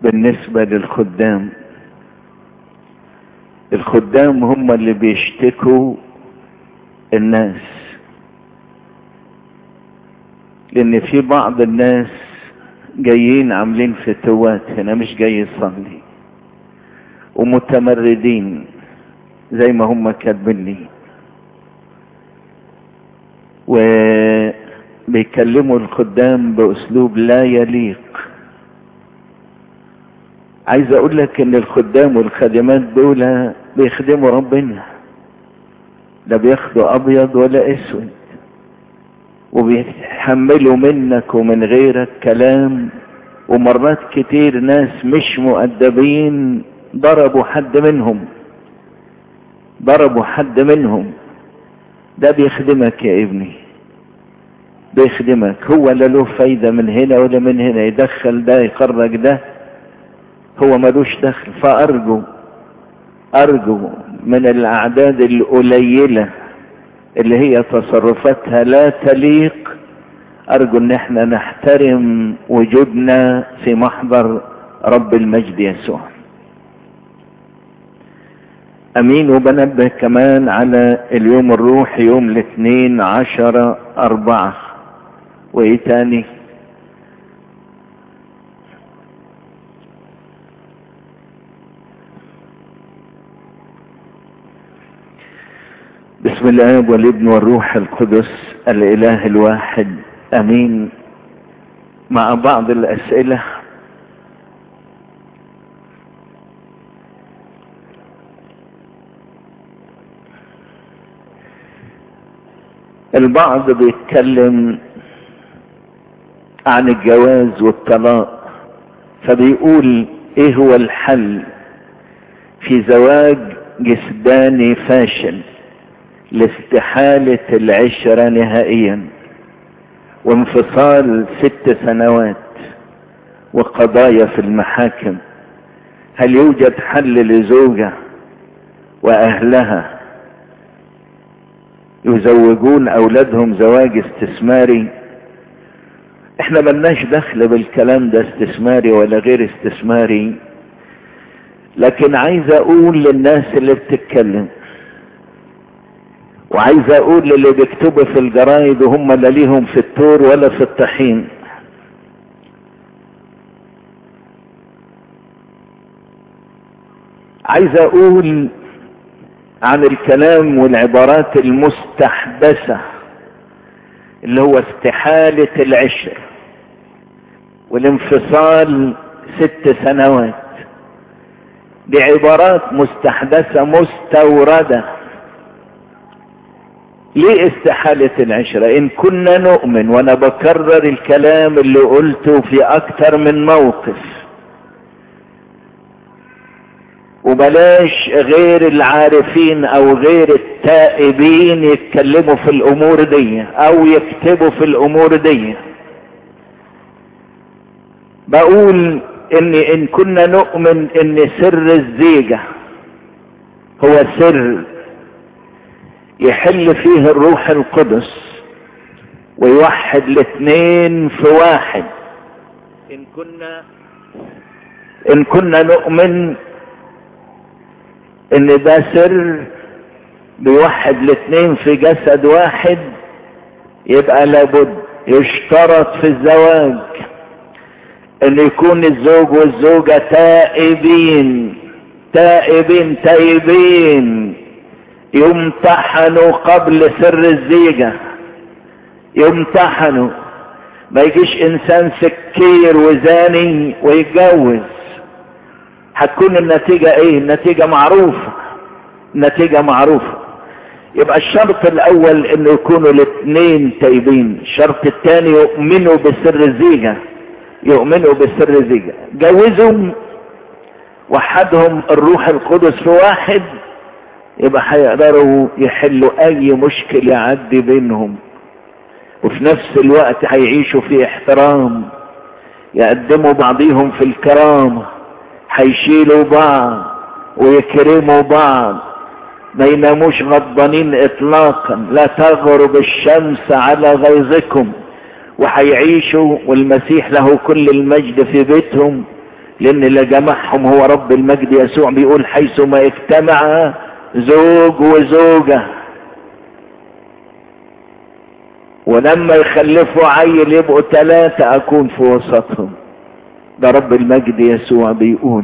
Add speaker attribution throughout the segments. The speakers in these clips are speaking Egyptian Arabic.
Speaker 1: بالنسبة للخدام الخدام هم اللي بيشتكوا الناس لان في بعض الناس جايين عاملين فتوات هنا مش جاي يصلي ومتمردين زي ما هم كاتبين لي وبيكلموا الخدام باسلوب لا يليق عايز اقول لك ان الخدام والخادمات دول بيخدموا ربنا لا بياخدوا ابيض ولا اسود وبيتحملوا منك ومن غيرك كلام ومرات كتير ناس مش مؤدبين ضربوا حد منهم ضربوا حد منهم ده بيخدمك يا ابني بيخدمك هو لا له فايدة من هنا ولا من هنا يدخل ده يخرج ده هو ملوش دخل فأرجو أرجو من الأعداد القليلة اللي هي تصرفاتها لا تليق أرجو إن احنا نحترم وجودنا في محضر رب المجد يسوع أمين وبنبه كمان على اليوم الروحي يوم الاثنين عشر أربعة وإيه تاني بسم الله والابن والروح القدس الاله الواحد امين مع بعض الاسئله البعض بيتكلم عن الجواز والطلاق فبيقول ايه هو الحل في زواج جسداني فاشل لاستحالة العشرة نهائيا وانفصال ست سنوات وقضايا في المحاكم هل يوجد حل لزوجة واهلها يزوجون اولادهم زواج استثماري احنا ملناش دخل بالكلام ده استثماري ولا غير استثماري لكن عايز اقول للناس اللي بتتكلم وعايز اقول للي بيكتبوا في الجرايد وهم لا ليهم في التور ولا في الطحين عايز اقول عن الكلام والعبارات المستحدثة اللي هو استحالة العشر والانفصال ست سنوات دي عبارات مستحدثة مستوردة ليه استحالة العشرة ان كنا نؤمن وانا بكرر الكلام اللي قلته في اكتر من موقف وبلاش غير العارفين او غير التائبين يتكلموا في الامور دي او يكتبوا في الامور دي بقول ان ان كنا نؤمن ان سر الزيجة هو سر يحل فيه الروح القدس ويوحد الاثنين في واحد ان كنا ان كنا نؤمن ان ده سر بيوحد الاثنين في جسد واحد يبقى لابد يشترط في الزواج ان يكون الزوج والزوجة تائبين تائبين تائبين يمتحنوا قبل سر الزيجة يمتحنوا ما يجيش انسان سكير وزاني ويتجوز هتكون النتيجة ايه النتيجة معروفة النتيجة معروفة يبقى الشرط الاول انه يكونوا الاثنين تايبين الشرط الثاني يؤمنوا بسر الزيجة يؤمنوا بسر الزيجة جوزهم وحدهم الروح القدس في واحد يبقى هيقدروا يحلوا اي مشكل يعدي بينهم وفي نفس الوقت هيعيشوا في احترام يقدموا بعضهم في الكرامة هيشيلوا بعض ويكرموا بعض ما يناموش غضبانين اطلاقا لا تغرب الشمس على غيظكم وهيعيشوا والمسيح له كل المجد في بيتهم لان اللي جمعهم هو رب المجد يسوع بيقول حيثما اجتمع زوج وزوجة ولما يخلفوا عيل يبقوا ثلاثة اكون في وسطهم ده رب المجد يسوع بيقول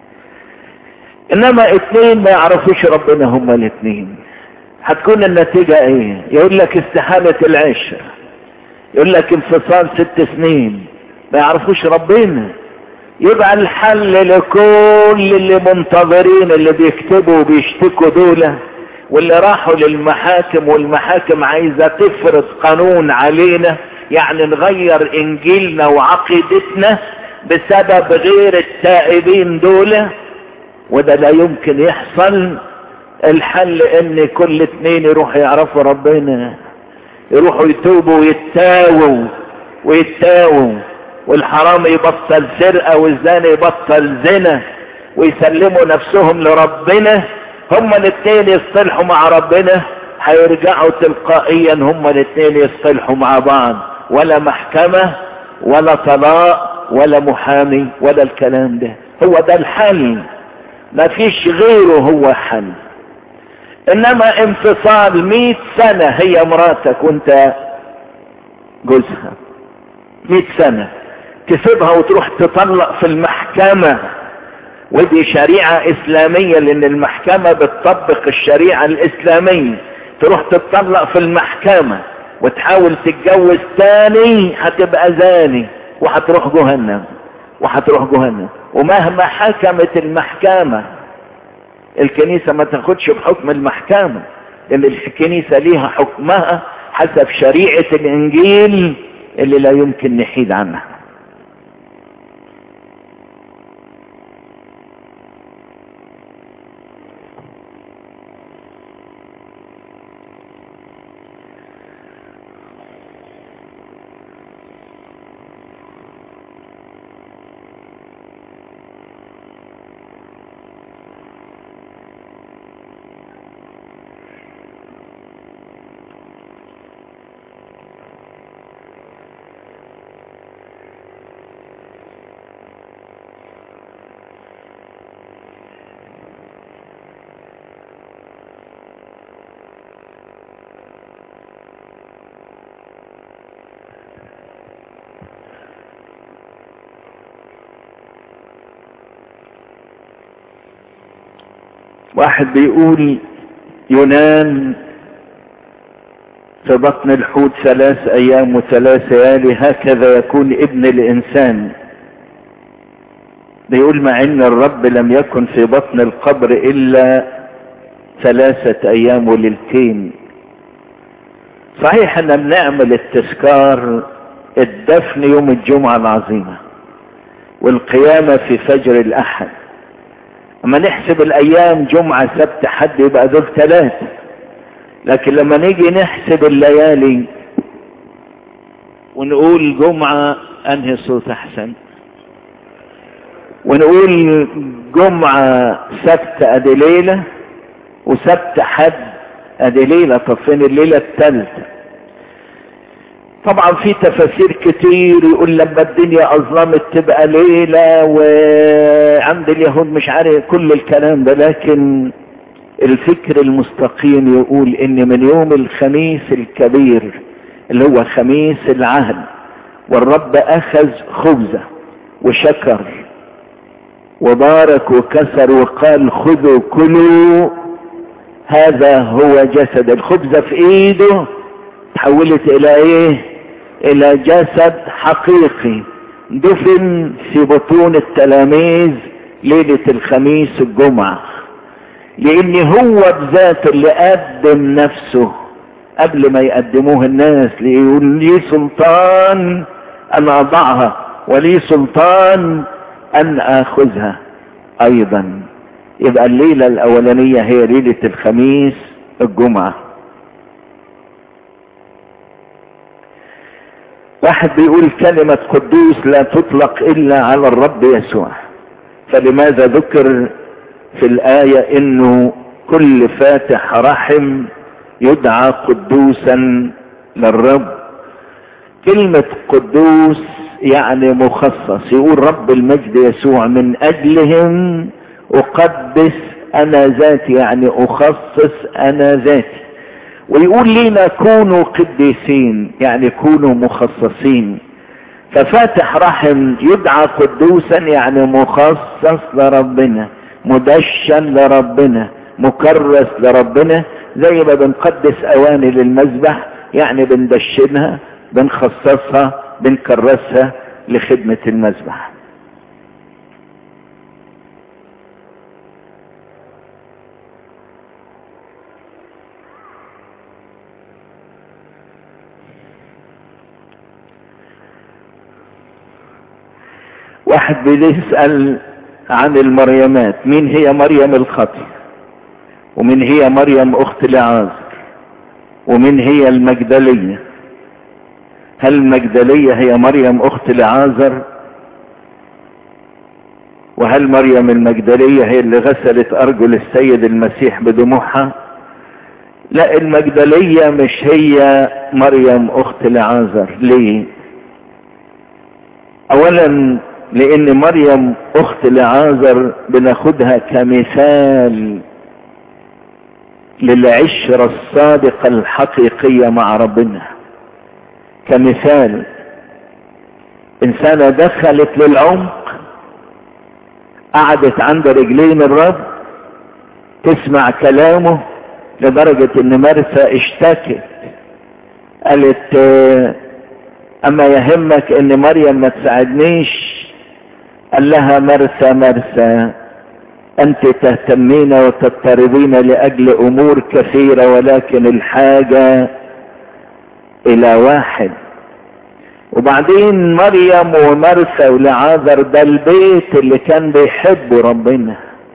Speaker 1: انما اتنين ما يعرفوش ربنا هما الاتنين هتكون النتيجة ايه يقول لك استحالة العشرة يقول لك انفصال ست سنين ما يعرفوش ربنا يبقى الحل لكل اللي منتظرين اللي بيكتبوا وبيشتكوا دول واللي راحوا للمحاكم والمحاكم عايزة تفرض قانون علينا يعني نغير انجيلنا وعقيدتنا بسبب غير التائبين دول وده لا يمكن يحصل الحل ان كل اتنين يروحوا يعرفوا ربنا يروحوا يتوبوا ويتاووا ويتاووا والحرام يبطل سرقة والزاني يبطل زنا ويسلموا نفسهم لربنا هما الاثنين يصطلحوا مع ربنا هيرجعوا تلقائيا هما الاثنين يصطلحوا مع بعض ولا محكمة ولا طلاق ولا محامي ولا الكلام ده هو ده الحل ما فيش غيره هو حل انما انفصال مئة سنة هي مراتك وانت جوزها مئة سنة تسيبها وتروح تطلق في المحكمة ودي شريعة اسلامية لان المحكمة بتطبق الشريعة الاسلامية تروح تطلق في المحكمة وتحاول تتجوز تاني هتبقى زاني وهتروح جهنم وهتروح جهنم ومهما حكمت المحكمة الكنيسة ما تاخدش بحكم المحكمة لان الكنيسة ليها حكمها حسب شريعة الانجيل اللي لا يمكن نحيد عنها واحد بيقول يونان في بطن الحوت ثلاث ايام وثلاث ليالي هكذا يكون ابن الانسان بيقول مع ان الرب لم يكن في بطن القبر الا ثلاثة ايام وليلتين صحيح ان بنعمل التذكار الدفن يوم الجمعة العظيمة والقيامة في فجر الاحد اما نحسب الايام جمعة سبت حد يبقى دول ثلاثة لكن لما نيجي نحسب الليالي ونقول جمعة انهي صوت احسن ونقول جمعة سبت ادي ليلة وسبت حد ادي ليلة طب فين الليلة الثالثة طبعا في تفاسير كتير يقول لما الدنيا اظلمت تبقى ليلة وعند اليهود مش عارف كل الكلام ده لكن الفكر المستقيم يقول ان من يوم الخميس الكبير اللي هو خميس العهد والرب اخذ خبزة وشكر وبارك وكسر وقال خذوا كلوا هذا هو جسد الخبزة في ايده تحولت الى ايه الى جسد حقيقي دفن في بطون التلاميذ ليلة الخميس الجمعة لان هو بذاته اللي قدم نفسه قبل ما يقدموه الناس ليقول لي سلطان ان اضعها ولي سلطان ان اخذها ايضا يبقى الليلة الاولانية هي ليلة الخميس الجمعة واحد بيقول كلمة قدوس لا تطلق الا على الرب يسوع فلماذا ذكر في الآية انه كل فاتح رحم يدعى قدوسا للرب كلمة قدوس يعني مخصص يقول رب المجد يسوع من اجلهم اقدس انا ذاتي يعني اخصص انا ذاتي ويقول لنا كونوا قديسين يعني كونوا مخصصين ففاتح رحم يدعى قدوسا يعني مخصص لربنا مدشن لربنا مكرس لربنا زي ما بنقدس اواني للمذبح يعني بندشنها بنخصصها بنكرسها لخدمة المذبح واحد بيسأل عن المريمات مين هي مريم الخطي ومين هي مريم اخت لعازر ومين هي المجدلية هل المجدلية هي مريم اخت لعازر وهل مريم المجدلية هي اللي غسلت ارجل السيد المسيح بدموعها لا المجدلية مش هي مريم اخت لعازر ليه اولا لان مريم اخت لعازر بناخدها كمثال للعشرة الصادقة الحقيقية مع ربنا كمثال انسانة دخلت للعمق قعدت عند رجلين الرب تسمع كلامه لدرجة ان مرثى اشتكت قالت اما يهمك ان مريم ما تساعدنيش قال لها مرثى مرثى انت تهتمين وتضطربين لاجل امور كثيرة ولكن الحاجة الى واحد وبعدين مريم ومرثى ولعازر ده البيت اللي كان بيحبه ربنا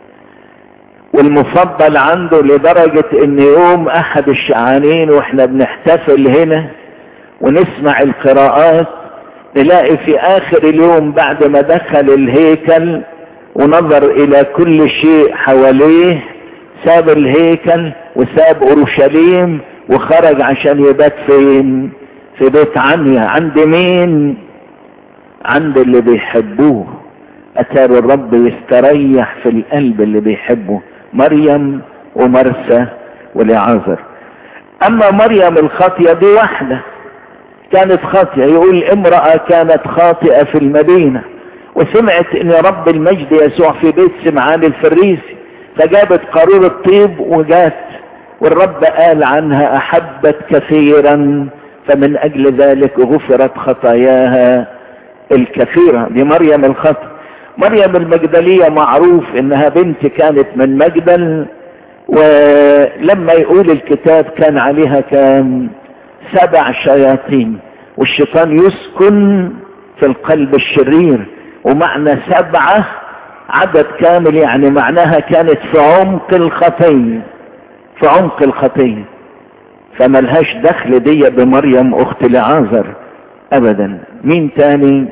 Speaker 1: والمفضل عنده لدرجة ان يوم احد الشعانين واحنا بنحتفل هنا ونسمع القراءات نلاقي في اخر اليوم بعد ما دخل الهيكل ونظر الى كل شيء حواليه ساب الهيكل وساب اورشليم وخرج عشان يبات فين في بيت عنيا عند مين عند اللي بيحبوه اتار الرب يستريح في القلب اللي بيحبه مريم ومرسى ولعازر اما مريم الخاطية دي واحدة كانت خاطئة يقول امرأة كانت خاطئة في المدينة وسمعت ان رب المجد يسوع في بيت سمعان الفريسي فجابت قارورة طيب وجات والرب قال عنها احبت كثيرا فمن اجل ذلك غفرت خطاياها الكثيرة دي مريم الخطأ مريم المجدلية معروف انها بنت كانت من مجدل ولما يقول الكتاب كان عليها كان سبع شياطين والشيطان يسكن في القلب الشرير ومعنى سبعة عدد كامل يعني معناها كانت في عمق الخطية في عمق الخطية فملهاش دخل دي بمريم اخت لعازر ابدا مين تاني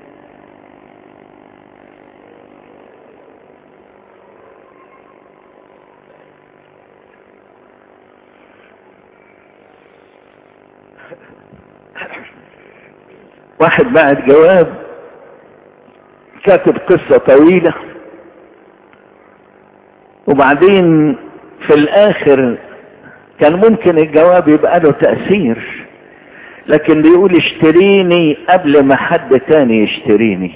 Speaker 1: واحد بعت جواب كاتب قصة طويلة وبعدين في الاخر كان ممكن الجواب يبقى له تأثير لكن بيقول اشتريني قبل ما حد تاني يشتريني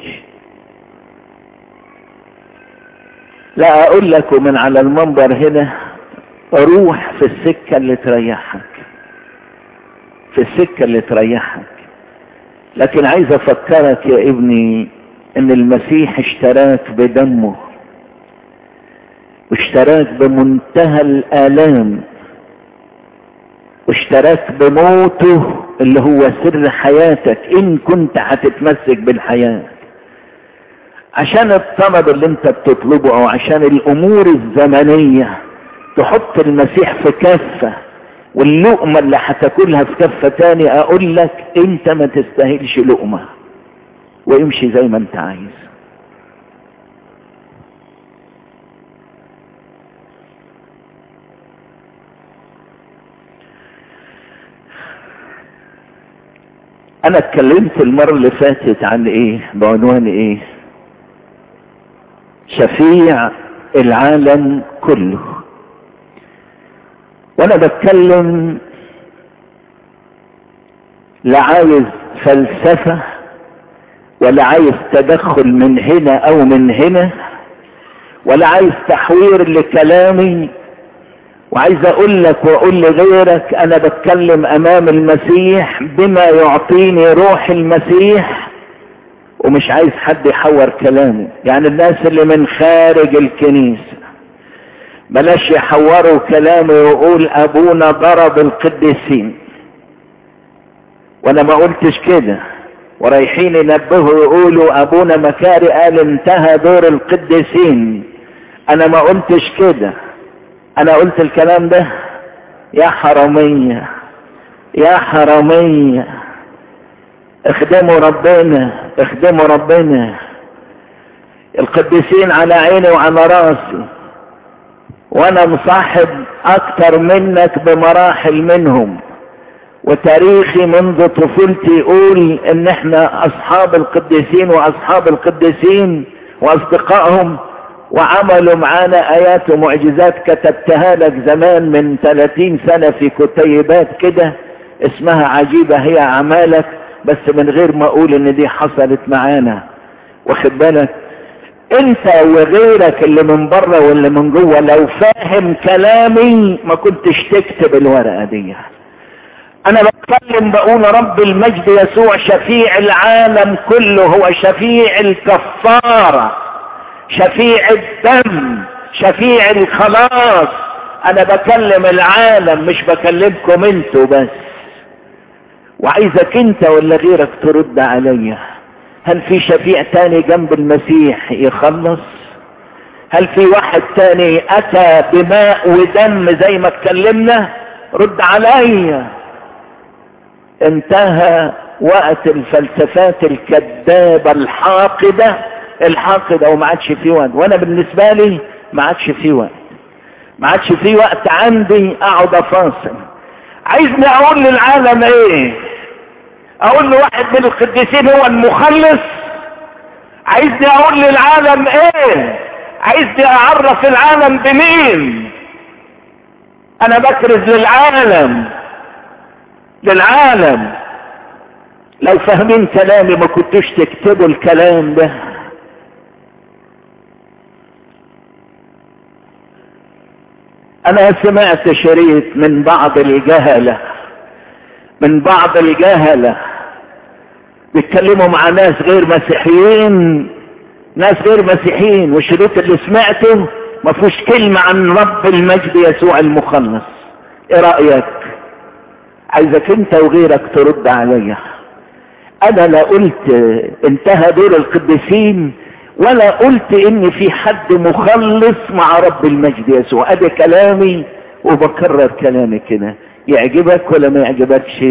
Speaker 1: لا اقول لكم من على المنبر هنا روح في السكة اللي تريحك في السكة اللي تريحك لكن عايز افكرك يا ابني ان المسيح اشتراك بدمه واشتراك بمنتهى الالام واشتراك بموته اللي هو سر حياتك ان كنت هتتمسك بالحياة عشان الطلب اللي انت بتطلبه او عشان الامور الزمنية تحط المسيح في كفة واللقمة اللي هتاكلها في كفة تاني اقول لك انت ما تستاهلش لقمة وامشي زي ما انت عايز انا اتكلمت المرة اللي فاتت عن ايه بعنوان ايه شفيع العالم كله وانا بتكلم لا عايز فلسفة ولا عايز تدخل من هنا او من هنا ولا عايز تحوير لكلامي وعايز اقول لك واقول لغيرك انا بتكلم امام المسيح بما يعطيني روح المسيح ومش عايز حد يحور كلامي يعني الناس اللي من خارج الكنيسة بلاش يحوروا كلامي ويقول ابونا ضرب القديسين وانا ما قلتش كده ورايحين ينبهوا يقولوا ابونا مكاري قال انتهى دور القديسين انا ما قلتش كده انا قلت الكلام ده يا حرامية يا حرامية اخدموا ربنا اخدموا ربنا القديسين على عيني وعلى راسي وانا مصاحب اكتر منك بمراحل منهم وتاريخي منذ طفولتي يقول ان احنا اصحاب القديسين واصحاب القديسين واصدقائهم وعملوا معانا ايات ومعجزات كتبتها لك زمان من 30 سنة في كتيبات كده اسمها عجيبة هي اعمالك بس من غير ما اقول ان دي حصلت معانا واخد بالك انت وغيرك اللي من بره واللي من جوه لو فاهم كلامي ما كنتش تكتب الورقة دي انا بتكلم بقول رب المجد يسوع شفيع العالم كله هو شفيع الكفارة شفيع الدم شفيع الخلاص انا بكلم العالم مش بكلمكم انتوا بس وعايزك انت ولا غيرك ترد عليا هل في شفيع تاني جنب المسيح يخلص هل في واحد تاني اتى بماء ودم زي ما اتكلمنا رد عليا انتهى وقت الفلسفات الكذابة الحاقدة الحاقدة وما عادش في وقت وانا بالنسبة لي ما عادش في وقت ما عادش في وقت عندي اقعد افاصل عايزني اقول للعالم ايه اقول لواحد من القديسين هو المخلص عايزني اقول للعالم ايه عايزني اعرف العالم بمين انا بكرز للعالم للعالم لو فاهمين كلامي ما كنتوش تكتبوا الكلام ده انا سمعت شريط من بعض الجهلة من بعض الجهلة بيتكلموا مع ناس غير مسيحيين ناس غير مسيحيين والشريط اللي سمعته ما فيهوش كلمة عن رب المجد يسوع المخلص ايه رأيك عايزك انت وغيرك ترد عليا انا لا قلت انتهى دور القديسين ولا قلت ان في حد مخلص مع رب المجد يسوع ادي كلامي وبكرر كلامي كده يعجبك ولا ما يعجبكش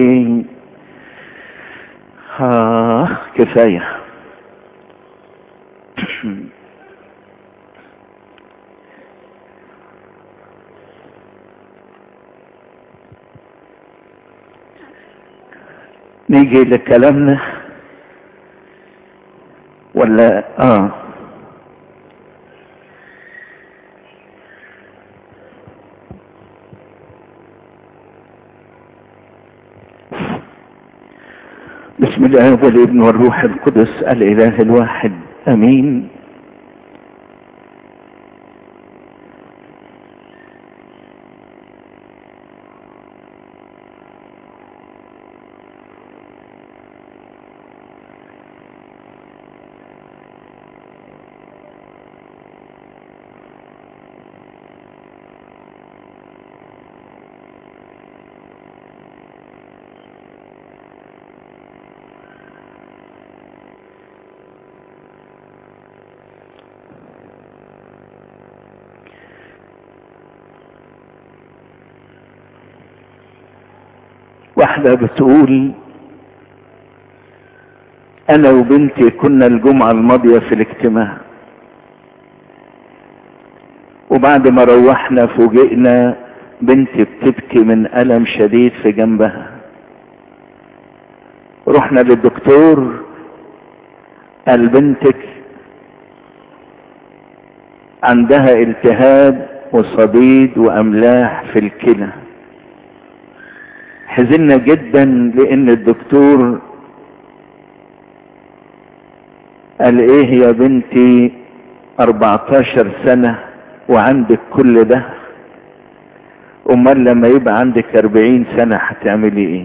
Speaker 1: آه كفاية نيجي لكلامنا ولا اه بسم الله والابن والروح القدس الاله الواحد امين واحدة بتقول انا وبنتي كنا الجمعة الماضية في الاجتماع وبعد ما روحنا فوجئنا بنتي بتبكي من ألم شديد في جنبها رحنا للدكتور قال بنتك عندها التهاب وصديد واملاح في الكلى حزنا جدا لان الدكتور قال ايه يا بنتي 14 سنة وعندك كل ده امال لما يبقى عندك 40 سنة هتعملي ايه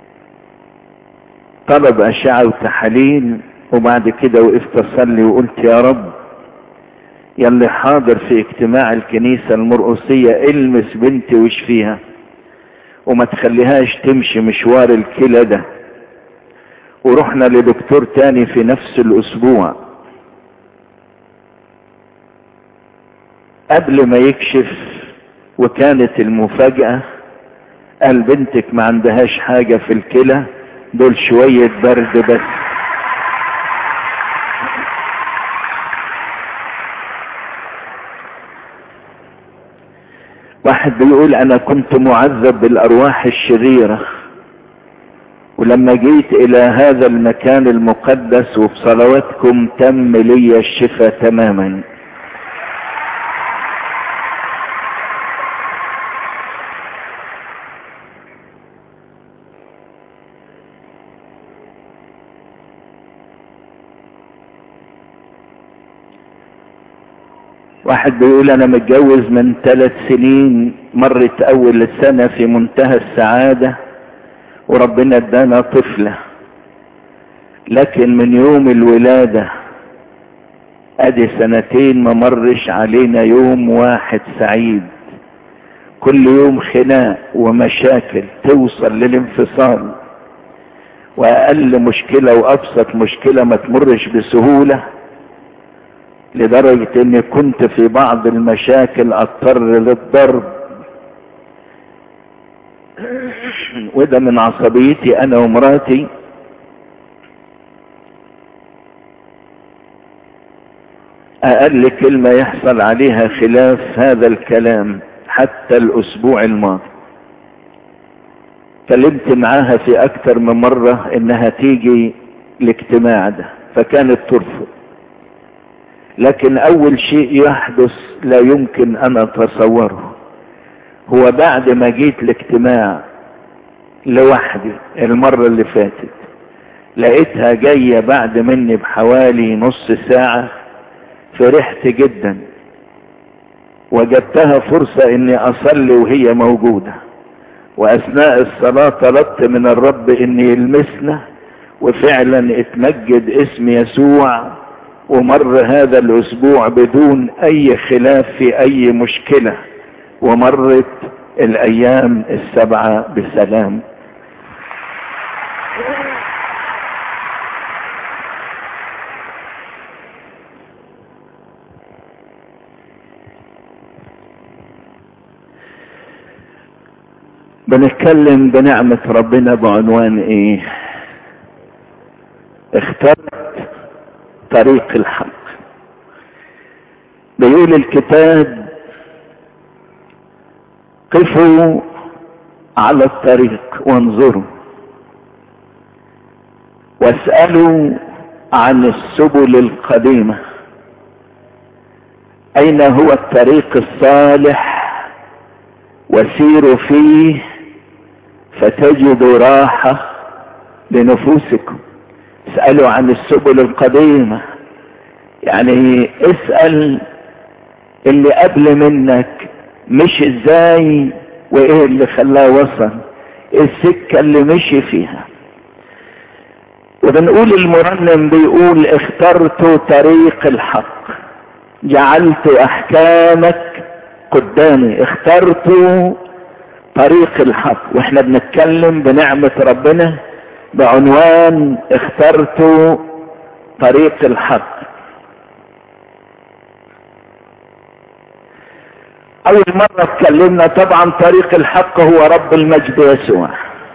Speaker 1: طلب اشعة وتحاليل وبعد كده وقفت اصلي وقلت يا رب يلي حاضر في اجتماع الكنيسة المرقصية المس بنتي واشفيها وما تخليهاش تمشي مشوار الكلى ده ورحنا لدكتور تاني في نفس الاسبوع قبل ما يكشف وكانت المفاجأة قال بنتك ما عندهاش حاجة في الكلى دول شوية برد بس واحد بيقول انا كنت معذب بالارواح الشريرة ولما جيت الى هذا المكان المقدس وبصلواتكم تم لي الشفاء تماما واحد بيقول انا متجوز من ثلاث سنين مرت اول السنة في منتهى السعادة وربنا ادانا طفلة لكن من يوم الولادة ادي سنتين ما مرش علينا يوم واحد سعيد كل يوم خناق ومشاكل توصل للانفصال واقل مشكلة وابسط مشكلة ما تمرش بسهولة لدرجة اني كنت في بعض المشاكل اضطر للضرب وده من عصبيتي انا ومراتي اقل كلمة يحصل عليها خلاف هذا الكلام حتى الاسبوع الماضي كلمت معاها في اكتر من مرة انها تيجي الاجتماع ده فكانت ترفض لكن اول شيء يحدث لا يمكن ان اتصوره هو بعد ما جيت الاجتماع لوحدي المرة اللي فاتت لقيتها جاية بعد مني بحوالي نص ساعة فرحت جدا وجدتها فرصة اني اصلي وهي موجودة واثناء الصلاة طلبت من الرب ان يلمسنا وفعلا اتمجد اسم يسوع ومر هذا الاسبوع بدون اي خلاف في اي مشكلة ومرت الايام السبعة بسلام بنتكلم بنعمة ربنا بعنوان ايه اخترت طريق الحق بيقول الكتاب قفوا على الطريق وانظروا واسألوا عن السبل القديمة اين هو الطريق الصالح وسيروا فيه فتجدوا راحة لنفوسكم اسألوا عن السبل القديمة يعني اسأل اللي قبل منك مش ازاي وايه اللي خلاه وصل السكة اللي مشي فيها وبنقول المرنم بيقول اخترت طريق الحق جعلت احكامك قدامي اخترت طريق الحق واحنا بنتكلم بنعمة ربنا بعنوان اخترت طريق الحق اول مرة اتكلمنا طبعا طريق الحق هو رب المجد يسوع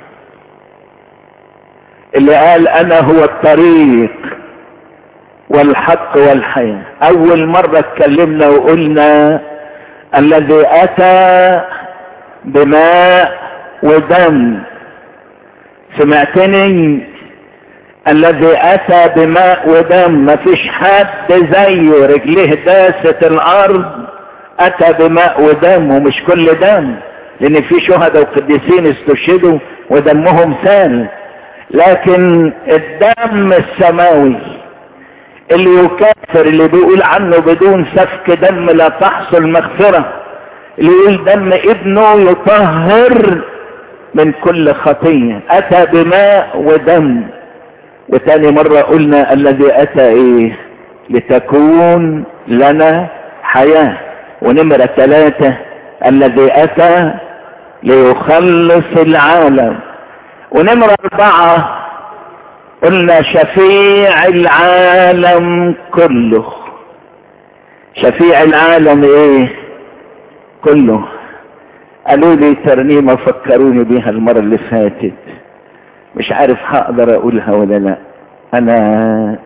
Speaker 1: اللي قال انا هو الطريق والحق والحياة اول مرة اتكلمنا وقلنا الذي اتى بماء ودم سمعتني الذي اتى بماء ودم مفيش حد زيه رجليه داست الارض اتى بماء ودم ومش كل دم لان في شهداء وقديسين استشهدوا ودمهم سال لكن الدم السماوي اللي يكافر اللي بيقول عنه بدون سفك دم لا تحصل مغفرة اللي يقول دم ابنه يطهر من كل خطية اتى بماء ودم وتاني مرة قلنا الذي اتى ايه لتكون لنا حياة ونمرة ثلاثة الذي اتى ليخلص العالم ونمرة اربعة قلنا شفيع العالم كله شفيع العالم ايه كله قالوا لي ترنيمة فكروني بيها المرة اللي فاتت مش عارف هقدر اقولها ولا لا انا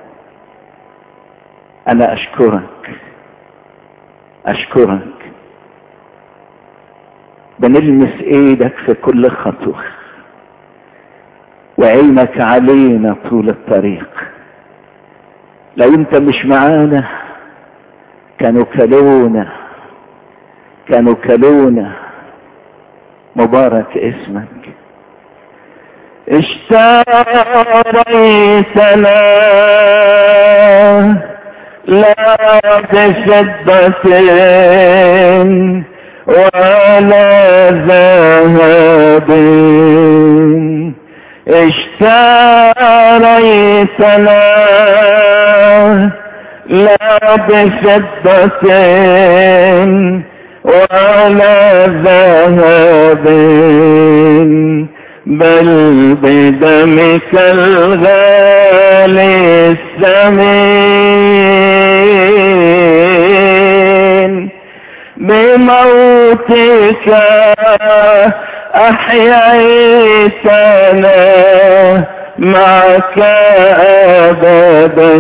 Speaker 1: انا اشكرك اشكرك بنلمس ايدك في كل خطوة وعينك علينا طول الطريق لو انت مش معانا كانوا كلونا كانوا كلونا مبارك اسمك اشتريتنا لا بشدة ولا ذهب اشتريتنا لا بشدة ولا ذهب بل بدمك الغالي الثمين بموتك أحييتنا معك أبدا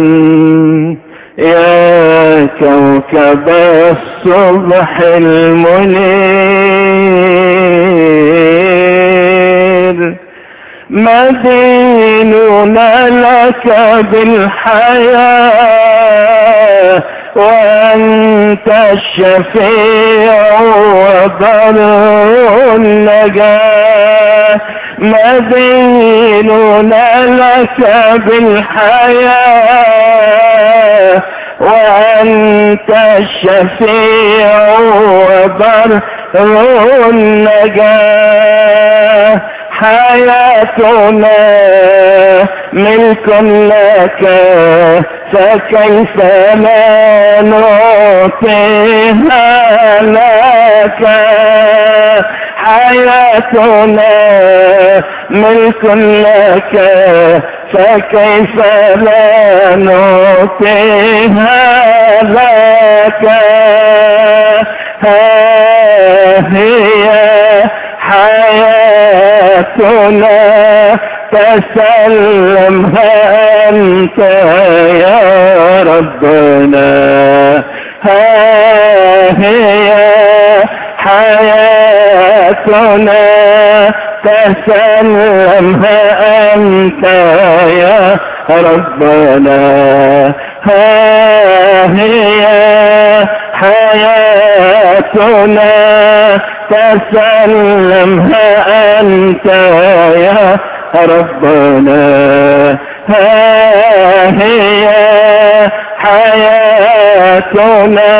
Speaker 1: يا كوكب الصبح المنير مديننا لك بالحياة وأنت الشفيع وبر النجاة مديننا لك بالحياة وأنت الشفيع وبر النجاة حياتنا ملك لك فكيف لا نعطيها لك حياتنا ملك لك فكيف لا نعطيها لك ها هي حياتنا تسلمها أنت يا ربنا ها هي حياتنا تسلمها أنت يا ربنا ها هي حياتنا تسلمها أنت يا ربنا ها هي حياتنا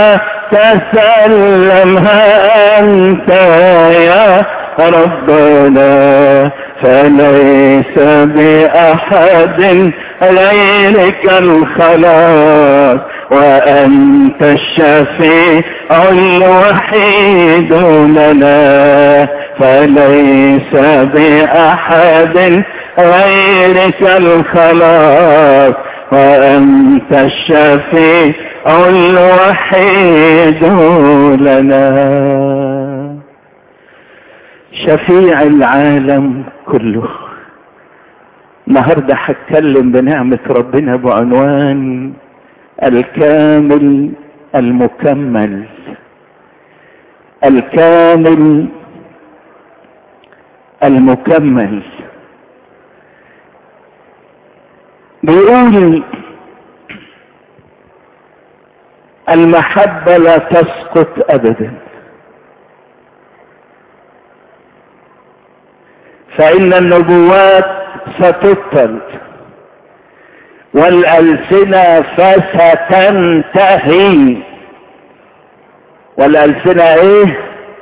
Speaker 1: تسلمها أنت يا ربنا فليس بأحد غيرك الخلاص وأنت الشفيع الوحيد لنا فليس بأحد غيرك الخلاص وأنت الشفيع الوحيد لنا شفيع العالم كله النهارده هتكلم بنعمة ربنا بعنوان الكامل المكمل الكامل المكمل بيقول المحبة لا تسقط أبدا فإن النبوات ستبطل والألسنة فستنتهي والألسنة ايه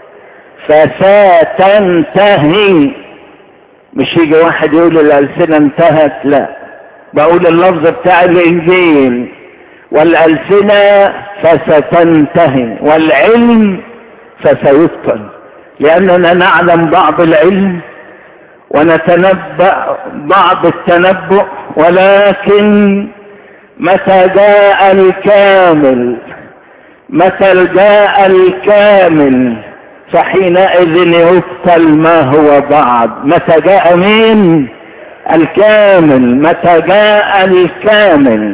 Speaker 1: فستنتهي مش يجي واحد يقول الألسنة انتهت لا بقول اللفظ بتاع الإنجيل والألسنة فستنتهي والعلم فسيبطل لأننا نعلم بعض العلم ونتنبأ بعض التنبؤ ولكن متى جاء الكامل متى جاء الكامل فحينئذ يبطل ما هو بعض متى جاء مين الكامل متى جاء الكامل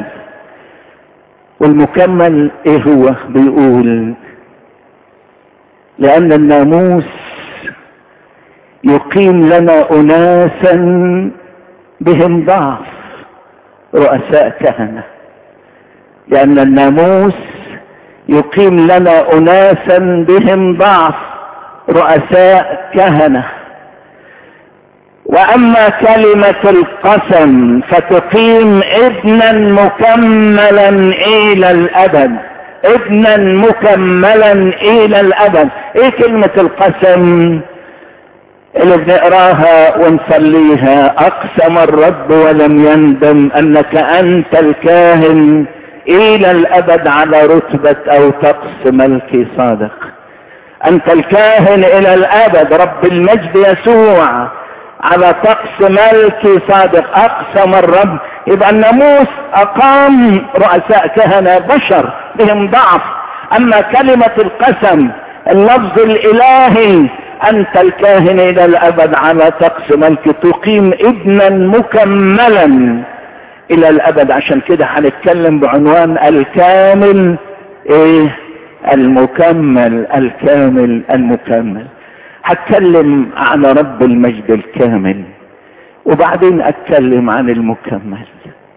Speaker 1: والمكمل ايه هو بيقول لان الناموس يقيم لنا اناسا بهم ضعف رؤساء كهنه لان الناموس يقيم لنا اناسا بهم ضعف رؤساء كهنه واما كلمه القسم فتقيم ابنا مكملا الى الابد ابنا مكملا الى الابد ايه كلمه القسم اللي بنقراها ونصليها اقسم الرب ولم يندم انك انت الكاهن الى الابد على رتبة او طقس ملكي صادق انت الكاهن الى الابد رب المجد يسوع على طقس ملكي صادق اقسم الرب يبقى الناموس اقام رؤساء كهنة بشر بهم ضعف اما كلمة القسم اللفظ الالهي انت الكاهن الى الابد على طقس ملك تقيم ابنا مكملا الى الابد عشان كده هنتكلم بعنوان الكامل ايه المكمل الكامل المكمل هتكلم عن رب المجد الكامل وبعدين اتكلم عن المكمل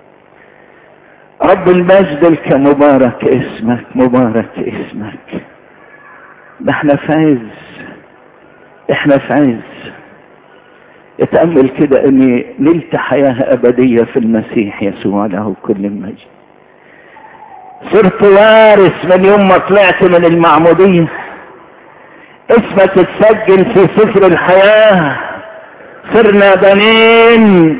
Speaker 1: رب المجد الك مبارك اسمك مبارك اسمك ده احنا في عز احنا في عز اتأمل كده اني نلت حياة ابدية في المسيح يسوع له كل المجد صرت وارث من يوم ما طلعت من المعمودية اسمك اتسجل في سفر الحياة صرنا بنين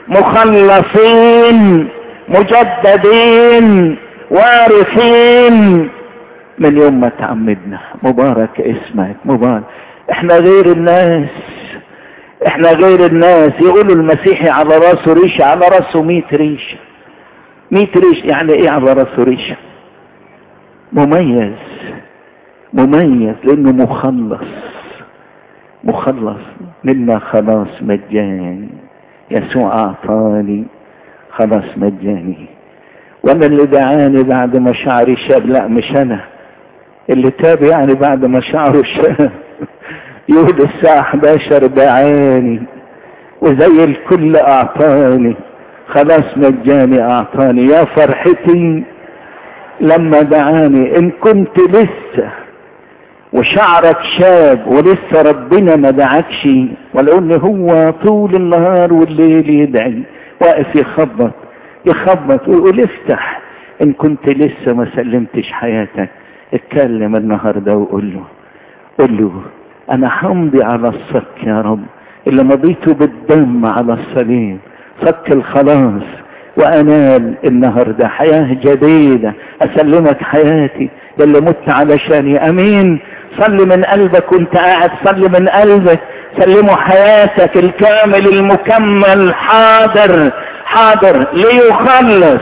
Speaker 1: مخلصين مجددين وارثين من يوم ما تعمدنا مبارك اسمك مبارك احنا غير الناس احنا غير الناس يقولوا المسيحي على راسه ريشة على راسه ميت ريشة ميت ريشة يعني ايه على راسه ريشة مميز مميز لانه مخلص مخلص منا خلاص مجاني يسوع اعطاني خلاص مجاني وانا اللي دعاني بعد ما شعري شاب لا مش انا اللي تاب يعني بعد ما شعره شاب يقول الساعة 11 دعاني وزي الكل اعطاني خلاص مجاني اعطاني يا فرحتي لما دعاني ان كنت لسه وشعرك شاب ولسه ربنا ما دعكش ولو ان هو طول النهار والليل يدعي واقف يخبط يخبط ويقول افتح ان كنت لسه ما سلمتش حياتك اتكلم النهارده وقول له قول له انا همضي على الصك يا رب اللي مضيته بالدم على الصليب صك الخلاص وانال النهارده حياه جديده اسلمك حياتي اللي مت علشاني امين صلي من قلبك وانت قاعد صلي من قلبك سلموا حياتك الكامل المكمل حاضر حاضر ليخلص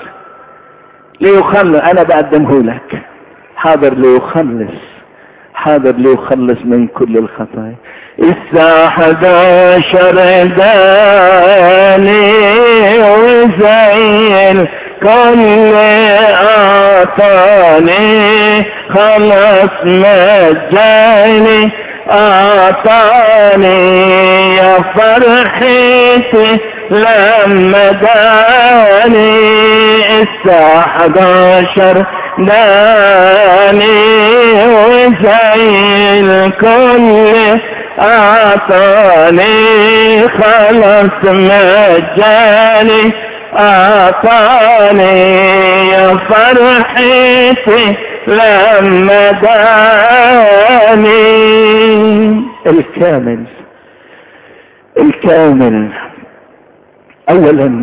Speaker 1: ليخلص انا بقدمه لك حاضر ليخلص حاضر ليخلص من كل الخطايا الساعة 11 داني وزي الكل أعطاني خلاص مجاني أعطاني يا فرحتي لما داني الساعة 11 داني وزي الكل أعطاني خلص مجاني أعطاني يا فرحتي لما داني الكامل الكامل اولا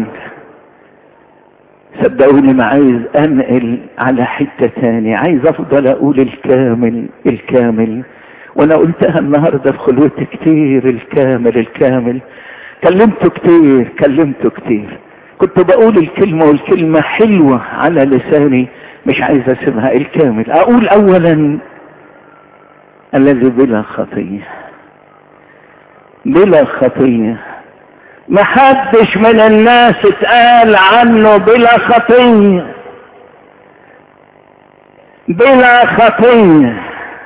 Speaker 1: صدقوني ما عايز انقل على حتة تاني عايز افضل اقول الكامل الكامل وانا قلتها النهاردة في خلوتي كتير الكامل الكامل كلمته كتير كلمته كتير كنت بقول الكلمة والكلمة حلوة على لساني مش عايز اسيبها الكامل اقول اولا الذي بلا خطية بلا خطية ما حدش من الناس اتقال عنه بلا خطية بلا خطية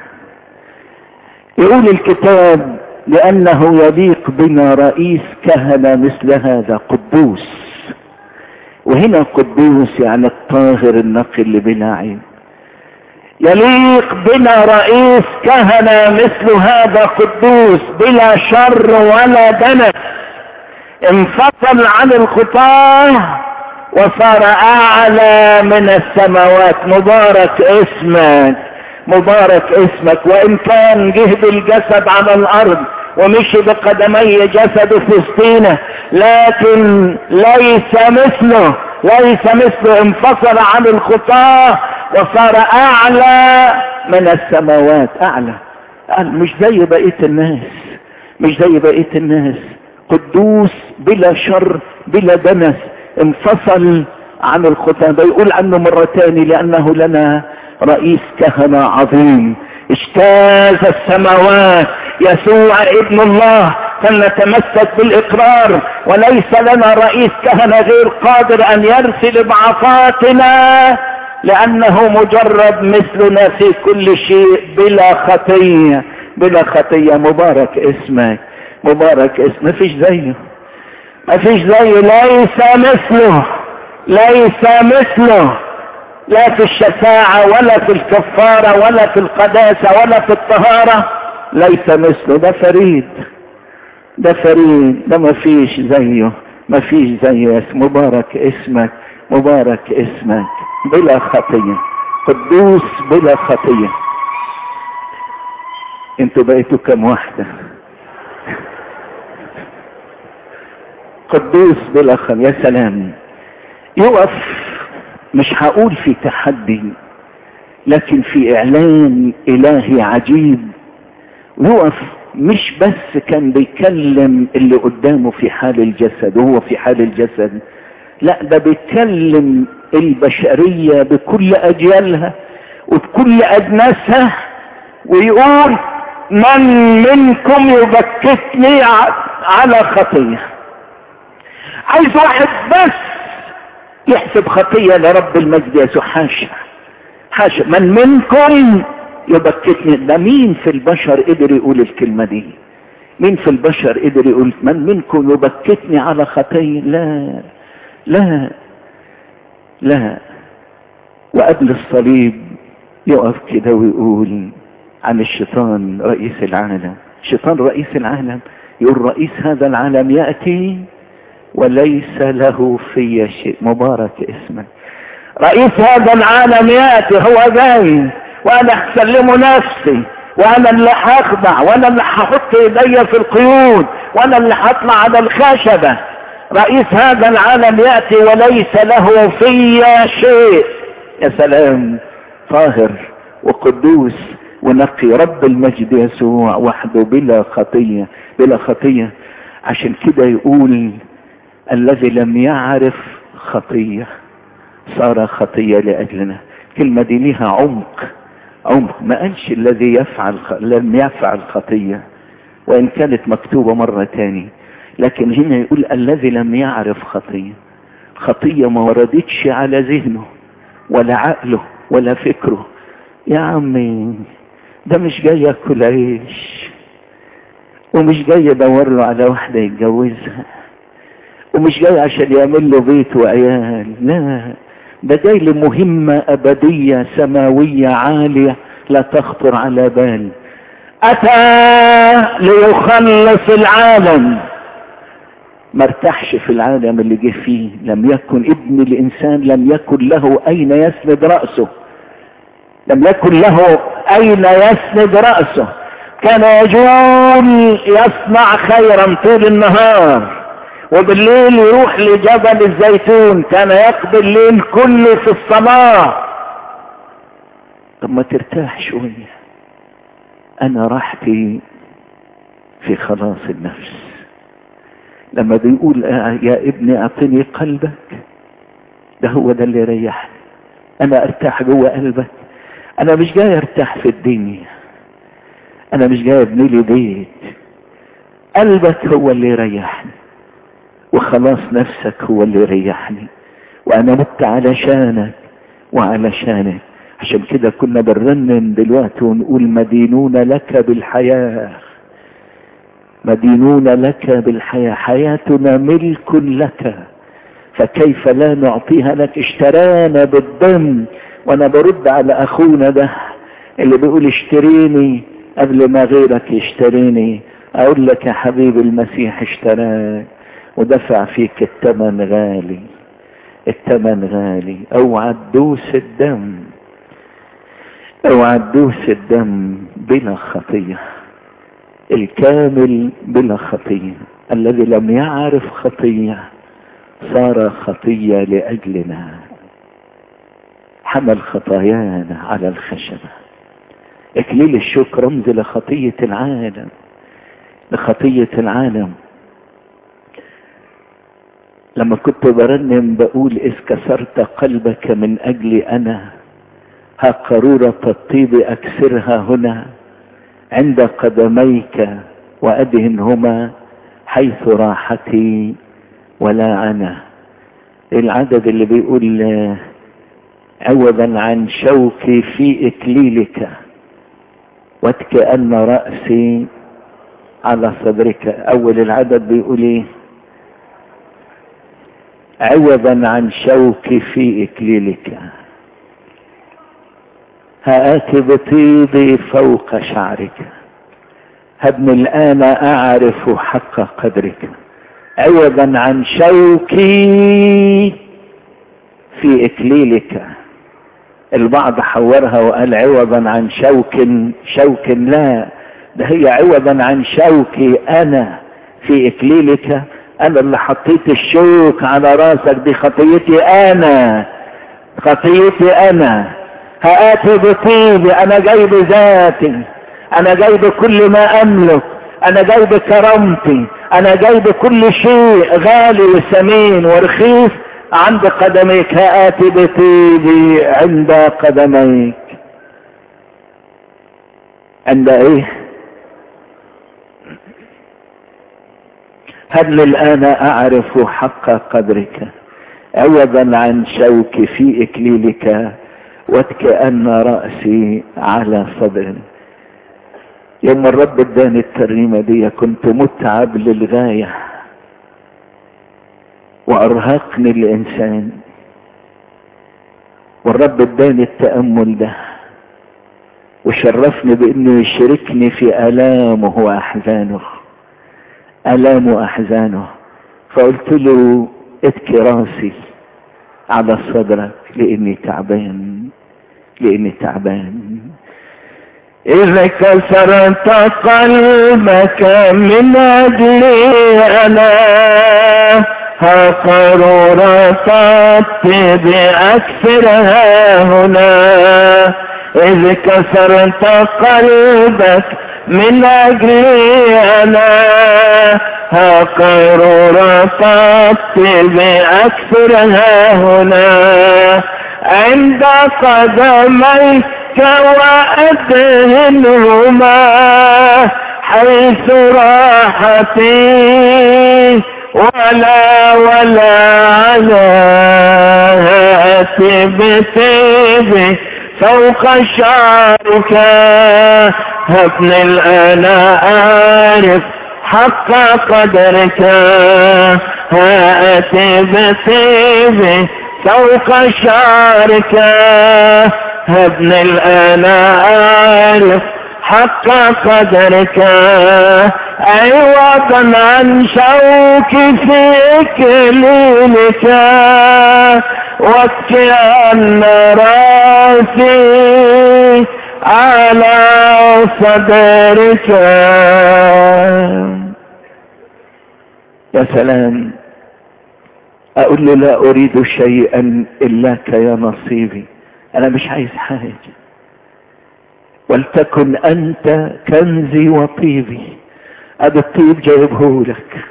Speaker 1: يقول الكتاب لأنه يليق بنا رئيس كهنة مثل هذا قدوس وهنا قدوس يعني الطاهر النقي اللي بلا عيب يليق بنا رئيس كهنة مثل هذا قدوس بلا شر ولا دنس انفصل عن الخطاه وصار اعلى من السماوات مبارك اسمك مبارك اسمك وان كان جهد الجسد على الارض ومشي بقدمي جسد فلسطينة لكن ليس مثله ليس مثله انفصل عن الخطاه وصار اعلى من السماوات اعلى مش زي بقية الناس مش زي بقية الناس قدوس بلا شر بلا دنس انفصل عن الخطاه ده يقول عنه مرة تاني لانه لنا رئيس كهنة عظيم اجتاز السماوات يسوع ابن الله فلنتمسك بالاقرار وليس لنا رئيس كهنة غير قادر ان يرسل ضعفاتنا لانه مجرد مثلنا في كل شيء بلا خطية بلا خطية مبارك اسمك مبارك اسم ما فيش زيه ما فيش زيه ليس مثله ليس مثله لا في الشفاعة ولا في الكفارة ولا في القداسة ولا في الطهارة ليس مثله ده فريد ده فريد ده ما فيش زيه ما فيش زيه مبارك اسمك مبارك اسمك بلا خطية قدوس بلا خطية انتوا بقيتوا كم واحدة قدوس بلا خطية يا سلام يقف مش هقول في تحدي لكن في اعلان الهي عجيب يقف مش بس كان بيكلم اللي قدامه في حال الجسد وهو في حال الجسد لا ده بيكلم البشرية بكل اجيالها وبكل اجناسها ويقول من منكم يبكتني على خطية عايز واحد بس يحسب خطية لرب المجد يسوع حاشا حاشا من منكم يبكتني ده مين في البشر قدر يقول الكلمة دي مين في البشر قدر يقول من منكم يبكتني على خطية لا لا لا وقبل الصليب يقف كده ويقول عن الشيطان رئيس العالم شيطان رئيس العالم يقول رئيس هذا العالم يأتي وليس له في شيء مبارك اسمك رئيس هذا العالم يأتي هو جاي وانا هسلمه نفسي وانا اللي هخضع وانا اللي هحط ايديا في القيود وانا اللي هطلع على الخشبة رئيس هذا العالم يأتي وليس له في شيء يا سلام طاهر وقدوس ونقي رب المجد يسوع وحده بلا خطية بلا خطية عشان كده يقول الذي لم يعرف خطية صار خطية لأجلنا كلمة دي ليها عمق عمق ما قالش الذي يفعل خ... لم يفعل خطية وإن كانت مكتوبة مرة تاني لكن هنا يقول الذي لم يعرف خطية خطية ما وردتش على ذهنه ولا عقله ولا فكره يا عمي ده مش جاي ياكل عيش ومش جاي يدور له على واحدة يتجوزها ومش جاي عشان يعمل له بيت وعيال لا ده جاي لمهمة أبدية سماوية عالية لا تخطر على بال أتى ليخلص العالم ما ارتاحش في العالم اللي جه فيه لم يكن ابن الإنسان لم يكن له أين يسند رأسه لم يكن له أين يسند رأسه كان يجول يصنع خيرا طول النهار وبالليل يروح لجبل الزيتون كان يقضي الليل كله في الصلاة طب ما ترتاح شوية انا راحتي في خلاص النفس لما بيقول يا ابني اعطني قلبك ده هو ده اللي يريحني انا ارتاح جوه قلبك انا مش جاي ارتاح في الدنيا انا مش جاي ابني لي بيت قلبك هو اللي يريحني وخلاص نفسك هو اللي يريحني وانا مت علشانك وعلشانك عشان كده كنا بنرنم دلوقتي ونقول مدينون لك بالحياة مدينون لك بالحياة حياتنا ملك لك فكيف لا نعطيها لك اشترانا بالدم وانا برد على اخونا ده اللي بيقول اشتريني قبل ما غيرك يشتريني اقول لك يا حبيبي المسيح اشتراك ودفع فيك الثمن غالي الثمن غالي اوعى تدوس الدم اوعى تدوس الدم بلا خطيه الكامل بلا خطيه الذي لم يعرف خطيه صار خطيه لاجلنا حمل خطايانا على الخشبه اكليل الشوك رمز لخطيه العالم لخطيه العالم لما كنت برنم بقول إذ كسرت قلبك من أجلي أنا ها قارورة الطيب أكسرها هنا عند قدميك وأدهنهما حيث راحتي ولا أنا العدد اللي بيقول عوضا عن شوكي في إكليلك واتكأن رأسي على صدرك أول العدد بيقول إيه عوضا عن شوكي في اكليلك هآت بطيبي فوق شعرك هبني الآن أعرف حق قدرك عوضا عن شوكي في إكليلك البعض حورها وقال عوضا عن شوك شوك لا ده هي عوضا عن شوكي أنا في إكليلك انا اللي حطيت الشوك على راسك دي خطيتي انا خطيتي انا هاتي بطيبي انا جاي بذاتي انا جاي بكل ما املك انا جاي بكرامتي انا جاي بكل شيء غالي وثمين ورخيص عند قدميك هاتي بطيبي عند قدميك عند ايه هل الآن أعرف حق قدرك عوضا عن شوك في إكليلك واتكأن رأسي على صدري يوم الرب اداني الترنيمة دي كنت متعب للغاية وأرهقني الإنسان والرب اداني التأمل ده وشرفني بأنه يشاركني في آلامه وأحزانه ألام وأحزانه فقلت له اتكي راسي على صدرك لاني تعبان لاني تعبان اذا كسرت قلبك من اجلي انا ها قرورة الطيب اكثرها هنا اذ كسرت قلبك من اجلي انا ها قرورة الطيب اكثرها هنا عند قدميك وأدهنهما حيث راحتي ولا ولا على بتيبي فوق شعرك هبني الآن أعرف حق قدرك هاتي بطيبي فوق شاركة هبني الآن أعرف حق قدرك عوضا عن شوك في كليلك وكأن راسي على صدرك يا سلام اقول له لا اريد شيئا الاك يا نصيبي انا مش عايز حاجه ولتكن انت كنزي وطيبي ادي الطيب جايبه لك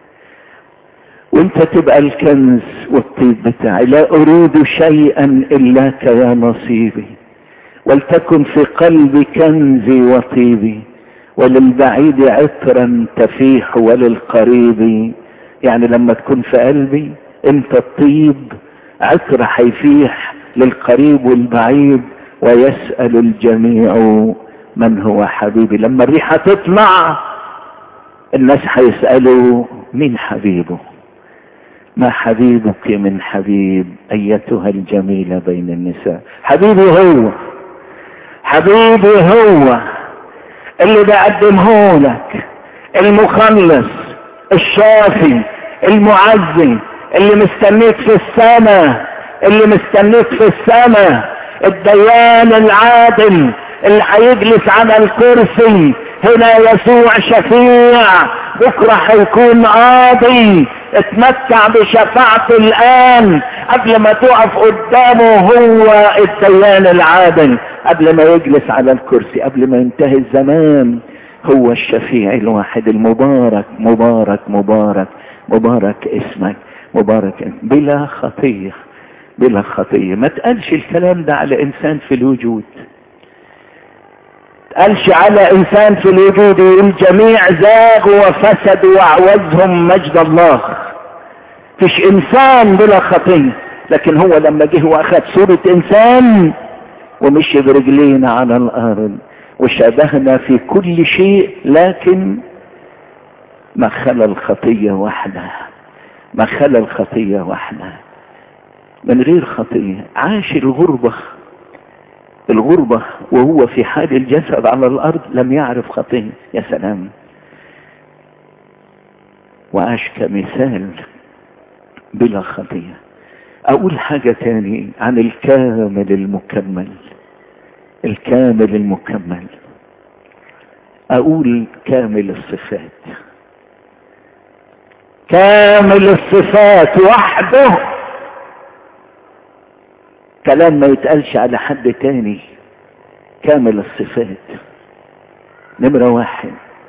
Speaker 1: وانت تبقى الكنز والطيب بتاعي لا اريد شيئا الاك يا نصيبي ولتكن في قلبي كنزي وطيبي وللبعيد عطرا تفيح وللقريب يعني لما تكون في قلبي انت الطيب عطر حيفيح للقريب والبعيد ويسأل الجميع من هو حبيبي لما الريحة تطلع الناس هيسألوا مين حبيبه ما حبيبك من حبيب ايتها الجميلة بين النساء حبيبي هو حبيبي هو اللي بقدمه لك المخلص الشافي المعزي اللي مستنيك في السماء اللي مستنيك في السماء الديان العادل اللي هيجلس على الكرسي هنا يسوع شفيع بكرة هيكون قاضي اتمتع بشفاعته الآن قبل ما تقف قدامه هو الديان العادل قبل ما يجلس على الكرسي قبل ما ينتهي الزمان هو الشفيع الواحد المبارك مبارك مبارك مبارك اسمك مبارك بلا خطيه بلا خطية ما تقالش الكلام ده على انسان في الوجود تقالش على انسان في الوجود الجميع زاغوا وفسدوا واعوزهم مجد الله فيش انسان بلا خطية لكن هو لما جه واخد صورة انسان ومشي برجلينا على الارض وشبهنا في كل شيء لكن ما خلى الخطية وحده ما خلى الخطية وحده من غير خطية عاش الغربة الغربة وهو في حال الجسد على الأرض لم يعرف خطية يا سلام وعاش كمثال بلا خطية أقول حاجة تاني عن الكامل المكمل الكامل المكمل أقول كامل الصفات كامل الصفات وحده كلام ما يتقالش على حد تاني كامل الصفات نمرة واحد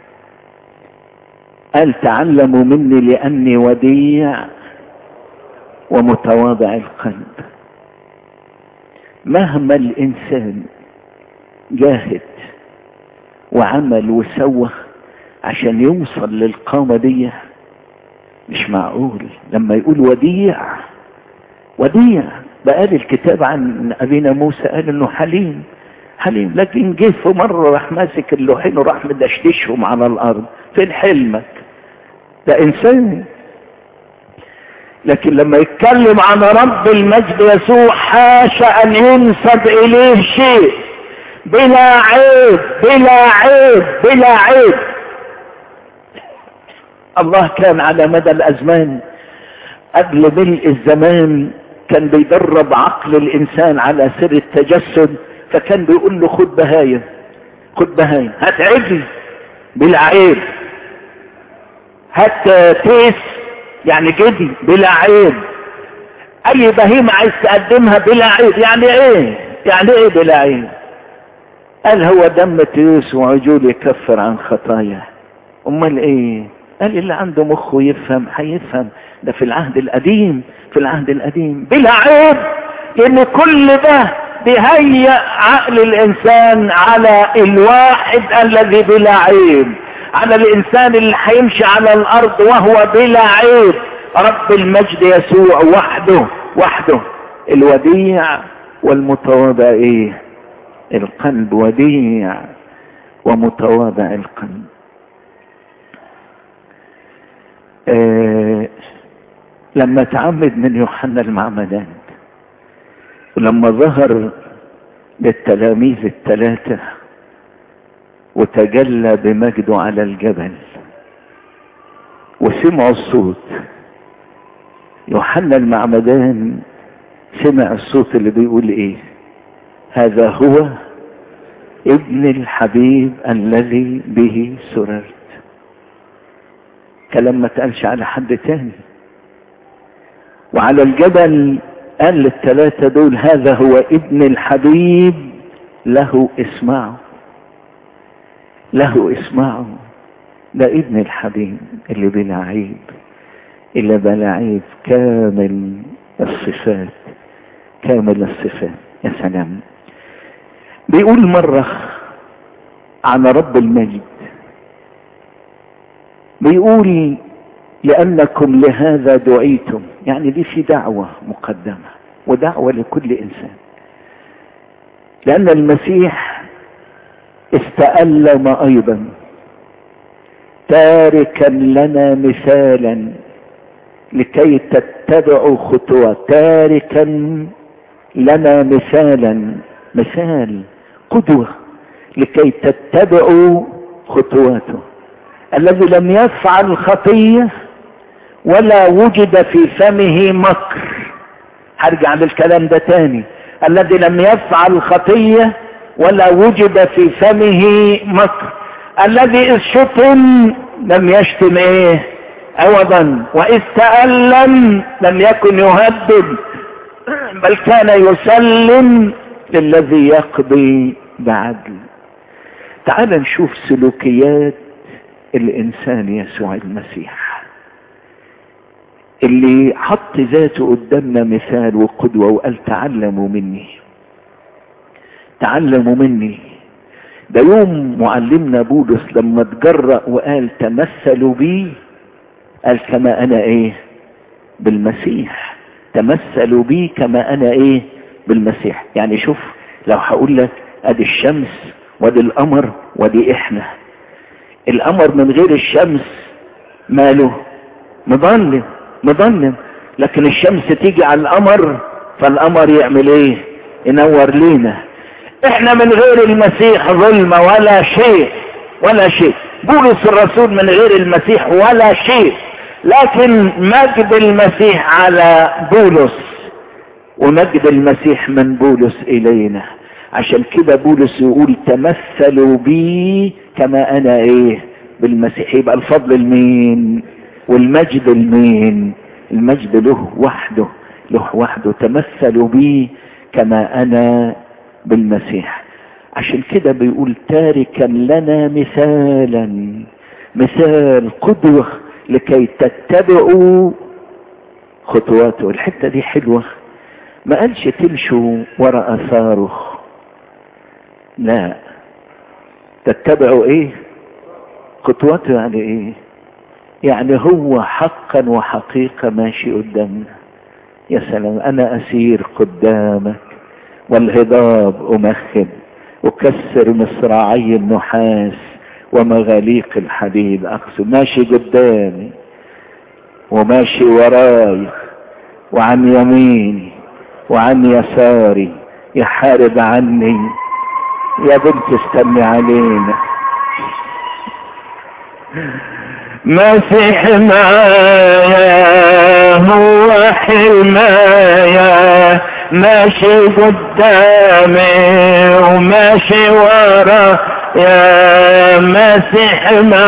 Speaker 1: قال تعلموا مني لأني وديع ومتواضع القلب مهما الإنسان جاهد وعمل وسوى عشان يوصل للقامة دي مش معقول لما يقول وديع وديع بقال الكتاب عن أبينا موسى قال إنه حليم حليم لكن جه في مرة راح ماسك اللوحين وراح مدشدشهم على الأرض فين حلمك ده إنسان لكن لما يتكلم عن رب المجد يسوع حاشا أن ينسب إليه شيء بلا عيب بلا عيب بلا عيب الله كان على مدى الأزمان قبل ملء الزمان كان بيدرب عقل الإنسان على سر التجسد فكان بيقول له خد بهايم خد بهايم هات عجل بلا عيب هات تيس يعني جدي بلا عيب اي بهيمة عايز تقدمها بلا عيب يعني ايه يعني ايه بلا عيب قال هو دم تيوس وعجول يكفر عن خطايا امال ايه قال اللي عنده مخه يفهم هيفهم ده في العهد القديم في العهد القديم بلا عيب لان كل ده بيهيئ عقل الانسان على الواحد الذي بلا عيب على الانسان اللي هيمشي على الارض وهو بلا عيب رب المجد يسوع وحده وحده الوديع والمتواضع ايه القلب وديع ومتواضع القلب آه لما تعمد من يوحنا المعمدان ولما ظهر للتلاميذ الثلاثة وتجلى بمجده على الجبل وسمعوا الصوت يوحنا المعمدان سمع الصوت اللي بيقول ايه هذا هو ابن الحبيب الذي به سررت كلام ما تقالش على حد تاني وعلى الجبل قال للثلاثة دول هذا هو ابن الحبيب له اسمعوا له اسمعوا ده ابن الحبيب اللي بلا عيب اللي بلا عيب كامل الصفات كامل الصفات يا سلام بيقول مرة عن رب المجد بيقول لأنكم لهذا دعيتم يعني دي في دعوة مقدمة ودعوة لكل إنسان لأن المسيح استألم أيضا تاركا لنا مثالا لكي تتبعوا خطوات تاركا لنا مثالا مثال قدوة لكي تتبعوا خطواته الذي لم يفعل خطية ولا وجد في فمه مكر هرجع للكلام ده تاني الذي لم يفعل خطية ولا وجد في فمه مكر الذي إذ شتم لم يشتم ايه عوضا وإذ تألم لم يكن يهدد بل كان يسلم للذي يقضي بعدل تعال نشوف سلوكيات الإنسان يسوع المسيح اللي حط ذاته قدامنا مثال وقدوة وقال تعلموا مني تعلموا مني ده يوم معلمنا بولس لما تجرأ وقال تمثلوا بي قال كما انا ايه بالمسيح تمثلوا بي كما انا ايه بالمسيح يعني شوف لو هقول لك ادي الشمس وادي القمر وادي احنا القمر من غير الشمس ماله مظلم مظلم لكن الشمس تيجي على القمر فالقمر يعمل ايه ينور لينا احنا من غير المسيح ظلمة ولا شيء ولا شيء بولس الرسول من غير المسيح ولا شيء لكن مجد المسيح على بولس ومجد المسيح من بولس الينا عشان كده بولس يقول تمثلوا بي كما انا ايه بالمسيح يبقى الفضل لمين والمجد لمين المجد له وحده له وحده تمثلوا بي كما انا بالمسيح عشان كده بيقول تاركا لنا مثالا مثال قدوة لكي تتبعوا خطواته الحتة دي حلوة ما قالش تمشوا وراء اثاره لا تتبعوا ايه خطواته يعني ايه يعني هو حقا وحقيقة ماشي قدامنا يا سلام انا اسير قدامك والهضاب امخن اكسر مصراعي النحاس ومغاليق الحديد اقصد ماشي قدامي وماشي وراي وعن يميني وعن يساري يحارب عني يا بنت استني علينا مسيح معايا هو حلمايا ماشي قدامي وماشي ورا يا مسيح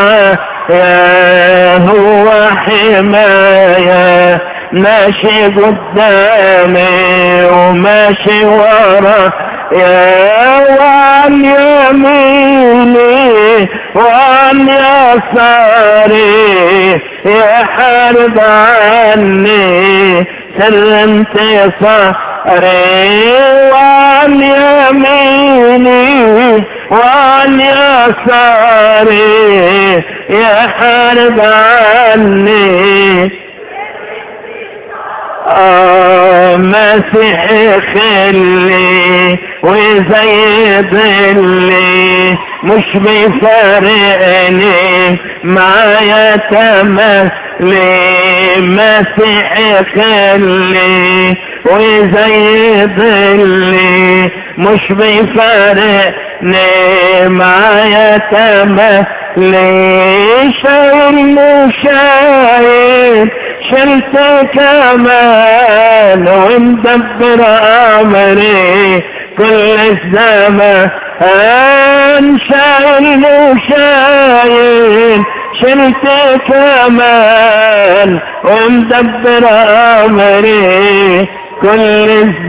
Speaker 1: معايا هو حمايا ماشي قدامي وماشي ورا يا وعن يميني وعن يساري يحارب عني سر انتصاري وعن يميني وعن يساري يحارب عني آه مسيح خلي وزيد اللي مش بيفارقني معايا تملي مسيح خلي وزي ظلي مش بيفارقني معايا تملي شايل وشايل شلت كمان ومدبر امري كل الزمان شايل وشايل شلت كمان ومدبر امري كل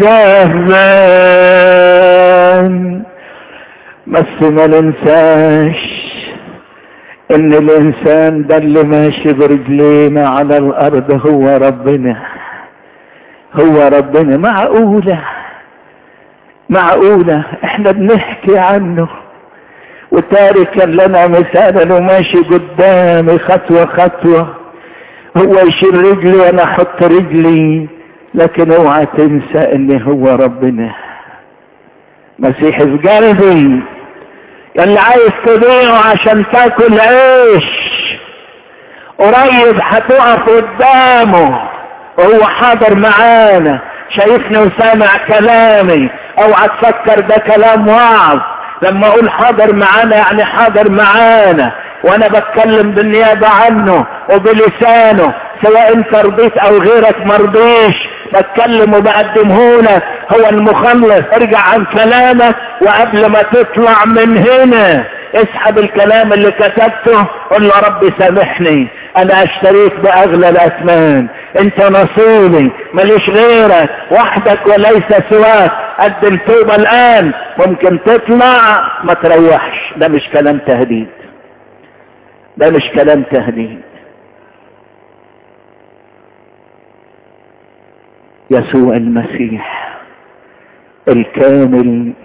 Speaker 1: الزمان بس ما ننساش ان الانسان ده اللي ماشي برجلينا على الارض هو ربنا هو ربنا معقولة معقولة احنا بنحكي عنه وتاركا لنا مثالا وماشي قدامي خطوة خطوة هو يشيل رجلي وانا احط رجلي لكن اوعى تنسى ان هو ربنا مسيح في قلبي اللي عايز تبيعه عشان تاكل عيش قريب هتقف قدامه وهو حاضر معانا شايفني وسامع كلامي اوعى تفكر ده كلام وعظ لما اقول حاضر معانا يعني حاضر معانا وانا بتكلم بالنيابة عنه وبلسانه سواء انت رضيت او غيرك مرضيش بتكلم وبقدمهولك هو المخلص ارجع عن كلامك وقبل ما تطلع من هنا اسحب الكلام اللي كتبته قل له ربي سامحني انا اشتريك باغلى الاثمان انت نصيبي ماليش غيرك وحدك وليس سواك قدم توبة الان ممكن تطلع ما تريحش ده مش كلام تهديد ده مش كلام تهديد يسوع المسيح الكامل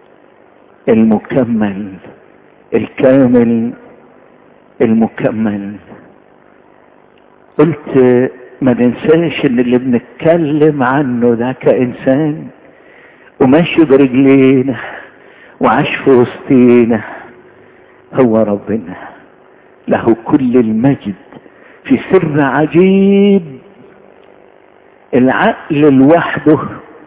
Speaker 1: المكمل الكامل المكمل قلت ما ننساش ان اللي بنتكلم عنه ده كإنسان وماشي برجلينا وعاش في وسطينا هو ربنا له كل المجد في سر عجيب العقل لوحده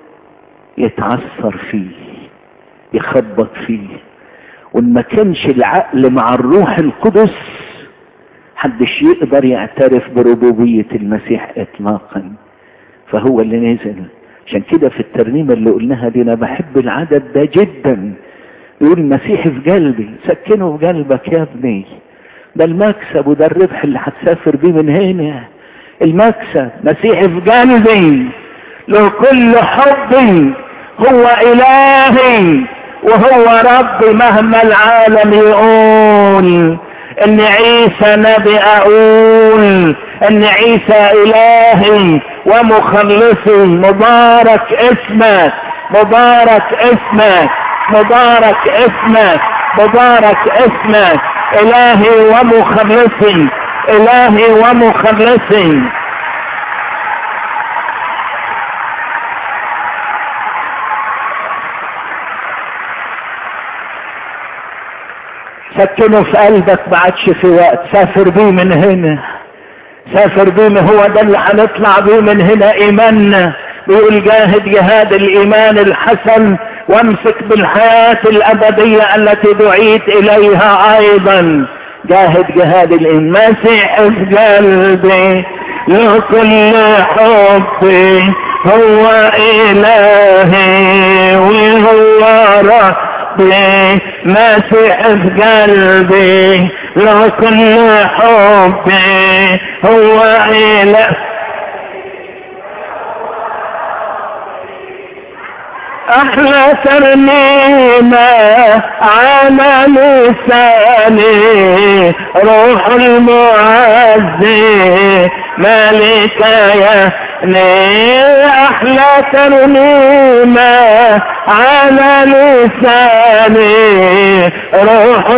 Speaker 1: يتعثر فيه يخبط فيه وان ما كانش العقل مع الروح القدس حدش يقدر يعترف بربوبية المسيح اطلاقا فهو اللي نزل عشان كده في الترنيمة اللي قلناها دي انا بحب العدد ده جدا يقول المسيح في قلبي سكنه في قلبك يا ابني ده المكسب وده الربح اللي هتسافر بيه من هنا المكسب مسيحي في قلبي له كل حبي هو الهي وهو ربي مهما العالم يقول ان عيسى نبي اقول ان عيسى الهي ومخلصي مبارك اسمك مبارك اسمك مبارك اسمك مبارك اسمك الهي ومخلصي الهي ومخلصي سكنه في قلبك ما عادش في وقت سافر بيه من هنا سافر بيه هو ده اللي هنطلع بيه من هنا ايماننا بيقول جاهد جهاد الايمان الحسن وامسك بالحياة الابدية التي دعيت اليها ايضا جاهد جهاد الايمان مسيح في قلبي له كل حبي هو الهي وهو ربي مسيح في قلبي له كل حبي هو إله احلى ترنيمة على لساني روح المعزي مالك يا احلى ترنيمة على لساني روح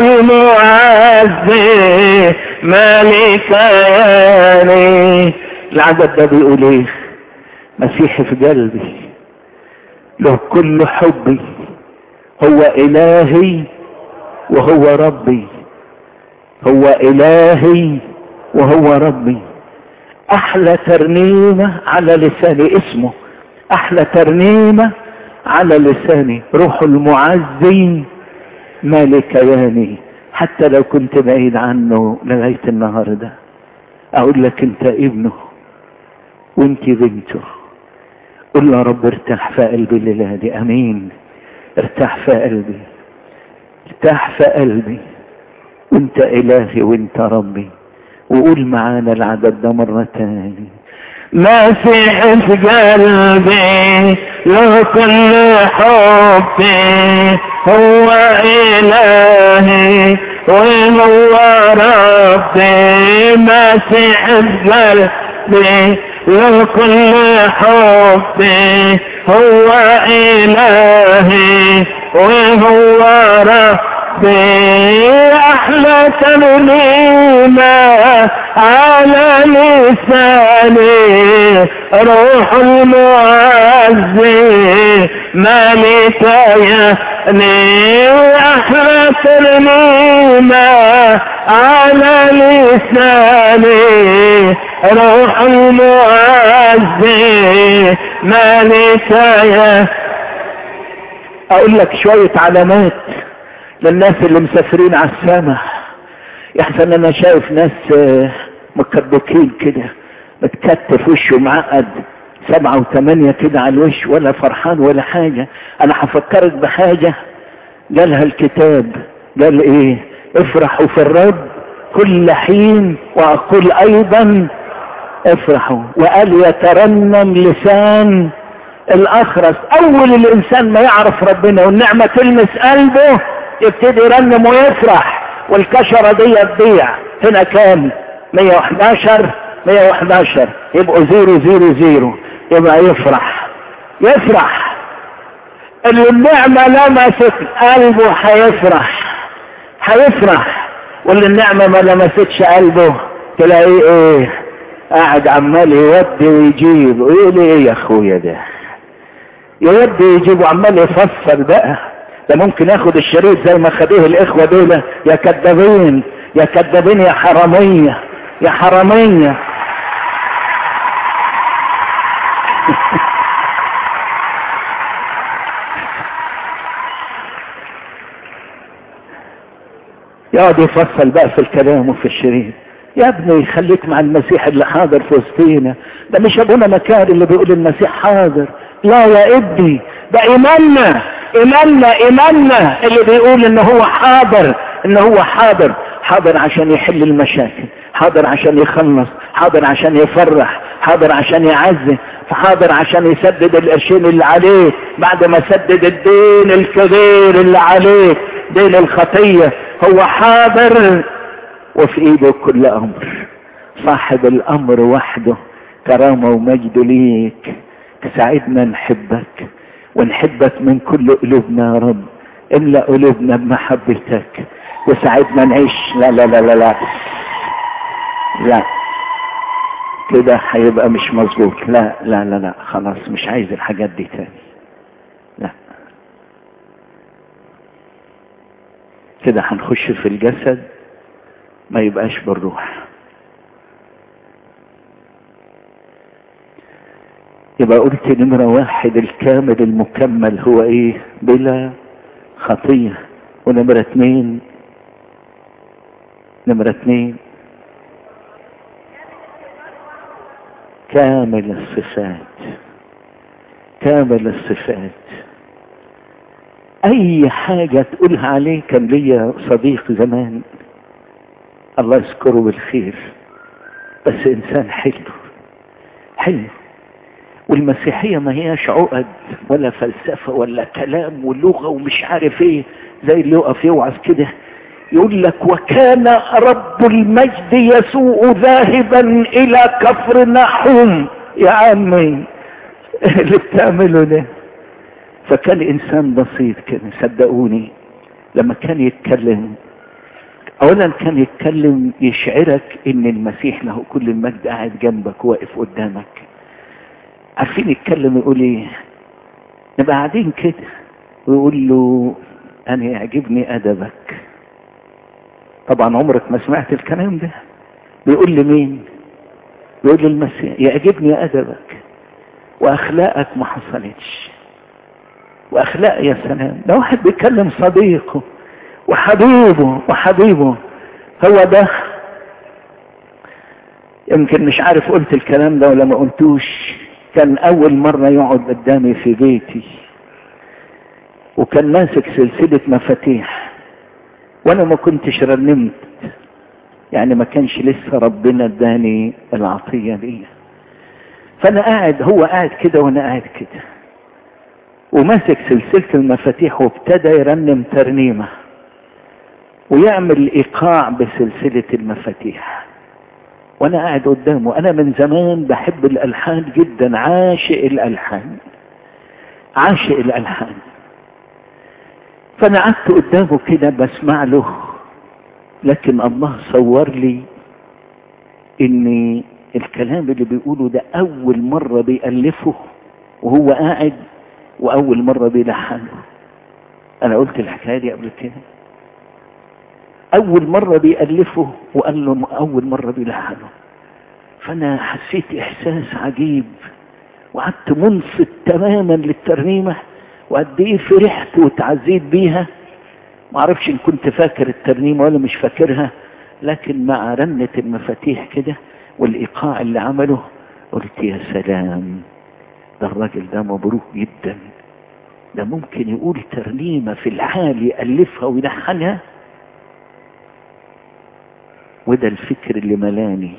Speaker 1: المعزي مالك يا العدد ده بيقول ايه مسيحي في قلبي له كل حبي هو الهي وهو وهو ربي هو الهي وهو ربي احلى ترنيمة على لساني اسمه احلى ترنيمة على لساني روح المعزي مالكياني حتى لو كنت بعيد عنه لغاية النهاردة اقول لك انت ابنه وانت بنته قل يا رب ارتاح في قلبي الليلة دي امين ارتاح في قلبي ارتاح في قلبي وانت الهي وانت ربي وقول معانا العدد ده مرة تاني
Speaker 2: مسيح في قلبي له كل حبي هو إلهي وهو ربي مسيح في قلبي له كل حبي هو إلهي وهو ربي أحلى ترنيمة على لساني روح المعزي مالك يهني أحلى ترنيمة على لساني روح المعزي مالك يهني
Speaker 1: اقول لك شوية علامات للناس اللي مسافرين على السماء يحسن انا شايف ناس مكبكين كده متكتف وشه معقد سبعة وثمانية كده على الوش ولا فرحان ولا حاجة انا هفكرك بحاجة قالها الكتاب قال ايه افرحوا في الرب كل حين واقول ايضا افرحوا وقال يترنم لسان الاخرس اول الانسان ما يعرف ربنا والنعمة تلمس قلبه يبتدي يرنم ويفرح والكشرة دي تضيع هنا كام 111 111 يبقوا زيرو زيرو زيرو يبقى يفرح يفرح اللي النعمة لمست قلبه هيفرح هيفرح واللي النعمة ما لمستش قلبه تلاقيه ايه قاعد عمال يودي ويجيب ويقول ايه يا اخويا ده يودي ويجيب وعمال يفسر بقى ده ممكن ياخد الشريط زي ما خدوه الاخوة دول يا كدابين يا كدابين يا حرامية يا حرامية يقعد يفصل بقى في الكلام وفي الشريط يا ابني خليك مع المسيح اللي حاضر في وسطينا ده مش ابونا مكاري اللي بيقول المسيح حاضر لا يا ابني ده ايماننا ايماننا ايماننا اللي بيقول ان هو حاضر ان هو حاضر حاضر عشان يحل المشاكل حاضر عشان يخلص حاضر عشان يفرح حاضر عشان يعزي حاضر عشان يسدد القرشين اللي عليه بعد ما سدد الدين الكبير اللي عليه دين الخطية هو حاضر وفي ايده كل امر صاحب الامر وحده كرامة ومجد ليك تساعدنا نحبك ونحبك من كل قلوبنا يا رب املأ قلوبنا بمحبتك وساعدنا نعيش لا لا لا لا لا لا كده هيبقى مش مظبوط لا لا لا لا خلاص مش عايز الحاجات دي تاني لا كده هنخش في الجسد ما يبقاش بالروح يبقى قلت نمرة واحد الكامل المكمل هو ايه بلا خطية ونمرة اتنين نمرة اتنين كامل الصفات كامل الصفات اي حاجة تقولها عليه كان ليا صديق زمان الله يذكره بالخير بس انسان حلو حلو والمسيحية ما هياش عقد ولا فلسفة ولا كلام ولغة ومش عارف ايه زي اللي يقف يوعظ كده يقول لك وكان رب المجد يسوء ذاهبا الى كفر نحوم يا عمي اللي بتعمله ده فكان انسان بسيط كده صدقوني لما كان يتكلم اولا كان يتكلم يشعرك ان المسيح له كل المجد قاعد جنبك واقف قدامك عارفين يتكلم يقول ايه نبقى قاعدين كده ويقول له انا يعجبني ادبك طبعا عمرك ما سمعت الكلام ده بيقول لي مين بيقول لي المسيح يعجبني ادبك واخلاقك ما حصلتش واخلاق يا سلام ده واحد بيكلم صديقه وحبيبه وحبيبه هو ده يمكن مش عارف قلت الكلام ده ولا ما قلتوش كان اول مرة يقعد قدامي في بيتي وكان ماسك سلسلة مفاتيح وانا ما كنتش رنمت يعني ما كانش لسه ربنا اداني العطية دي فانا قاعد هو قاعد كده وانا قاعد كده وماسك سلسلة المفاتيح وابتدى يرنم ترنيمة ويعمل ايقاع بسلسلة المفاتيح وانا قاعد قدامه انا من زمان بحب الالحان جدا عاشق الالحان عاشق الالحان فانا قعدت قدامه كده بسمع له لكن الله صور لي ان الكلام اللي بيقوله ده اول مرة بيألفه وهو قاعد واول مرة بيلحنه انا قلت الحكاية دي قبل كده اول مرة بيألفه وقال له اول مرة بيلحنه فانا حسيت احساس عجيب وقعدت منصت تماما للترنيمة وقد ايه فرحت وتعزيت بيها ما اعرفش ان كنت فاكر الترنيمة ولا مش فاكرها لكن مع رنة المفاتيح كده والايقاع اللي عمله قلت يا سلام ده الراجل ده مبروك جدا ده ممكن يقول ترنيمة في الحال يألفها ويلحنها وده الفكر اللي ملاني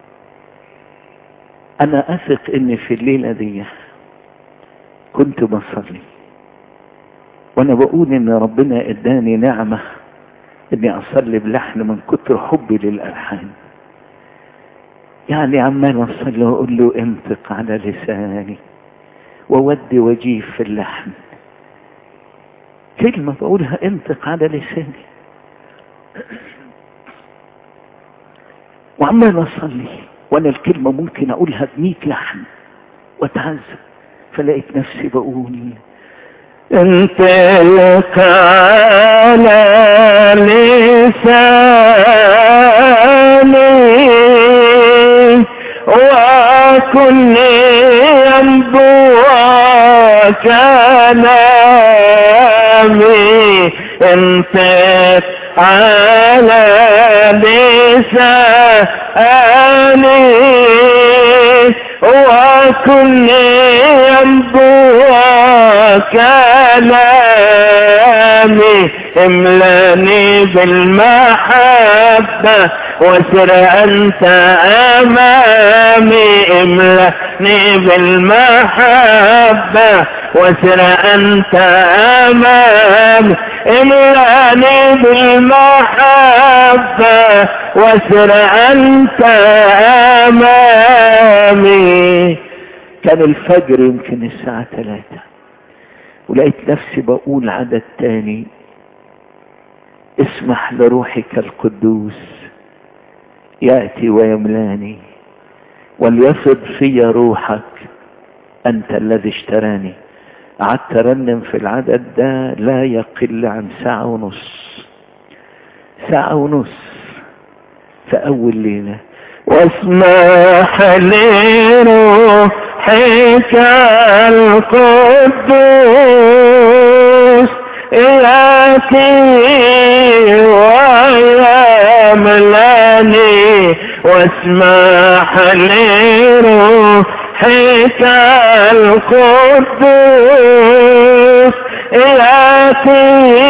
Speaker 1: انا اثق ان في الليلة دي كنت بصلي وانا بقول ان ربنا اداني نعمة اني اصلي بلحن من كتر حبي للالحان يعني عمال اصلي واقول له انطق على لساني وودي وجيف في اللحن كلمة بقولها انطق على لساني وعمال اصلي وانا الكلمة ممكن اقولها بميت لحن واتعذب فلقيت نفسي بقول
Speaker 2: انت لك على لساني وكل ينبوع كلامي انت على لساني وكل ينبوع كلامي املاني بالمحبة وسر أنت أمامي املاني بالمحبة وسر أنت أمامي املاني بالمحبة وسر أنت أمامي
Speaker 1: كان الفجر يمكن الساعة ثلاثة ولقيت نفسي بقول عدد تاني اسمح لروحك القدوس يأتي ويملاني وليفض في روحك أنت الذي اشتراني قعدت أرنم في العدد ده لا يقل عن ساعة ونص ساعة ونص في أول ليلة
Speaker 2: واسمح لروحك القدوس ياتي ويملاني واسمح لروحك القدوس ياتي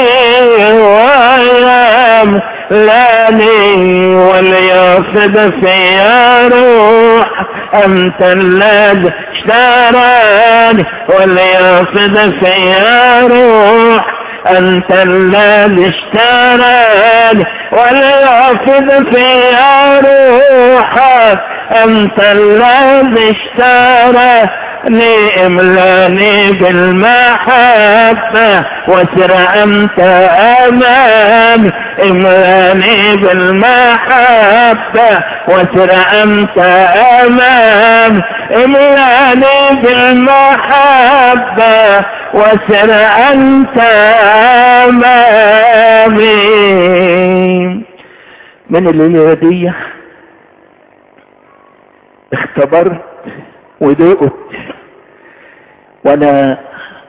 Speaker 2: ويملاني وليفد في روح أنت الذي اشتراني وليفد في روح أنت الذي اشتراني وليفد في روحك أنت الذي اشتراني املاني بالمحبة وسر أنت أمامي املاني بالمحبة وسر أنت أمامي املاني بالمحبة وسر أنت أمامي
Speaker 1: من الليلة دي اختبرت ودقت وانا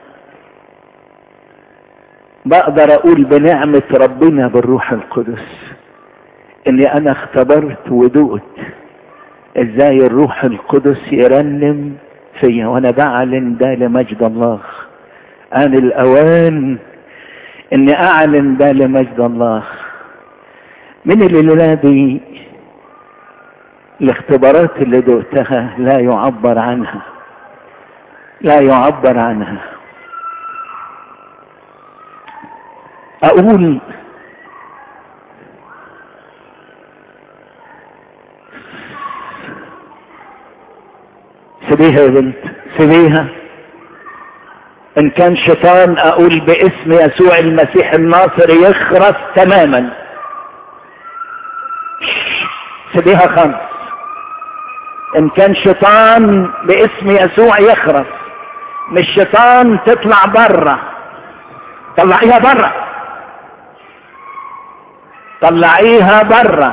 Speaker 1: بقدر اقول بنعمة ربنا بالروح القدس اني انا اختبرت ودقت ازاي الروح القدس يرنم فيا وانا بعلن ده لمجد الله آن الأوان إني أعلن ده لمجد الله من الليلة دي الاختبارات اللي دقتها لا يعبر عنها لا يعبر عنها أقول سيبيها يا بنت سيبيها ان كان شيطان اقول باسم يسوع المسيح الناصر يخرس تماما سيبيها خمس ان كان شيطان باسم يسوع يخرس مش شيطان تطلع بره طلعيها بره طلعيها بره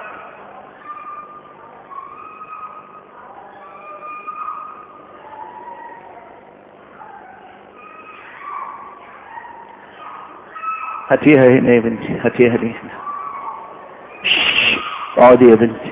Speaker 1: هاتيها هنا يا بنتي هاتيها لي هنا اقعدي يا بنتي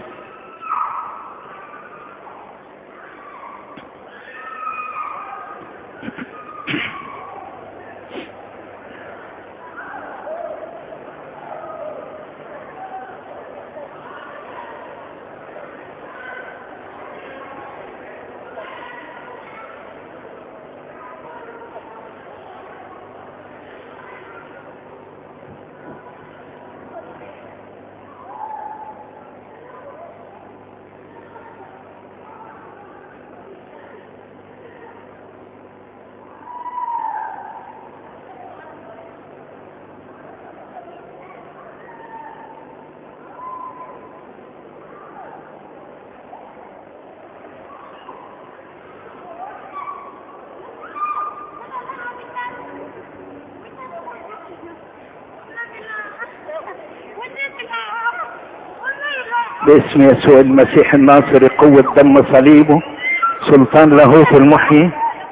Speaker 1: باسم يسوع المسيح الناصر قوة دم صليبه سلطان لاهوت المحيي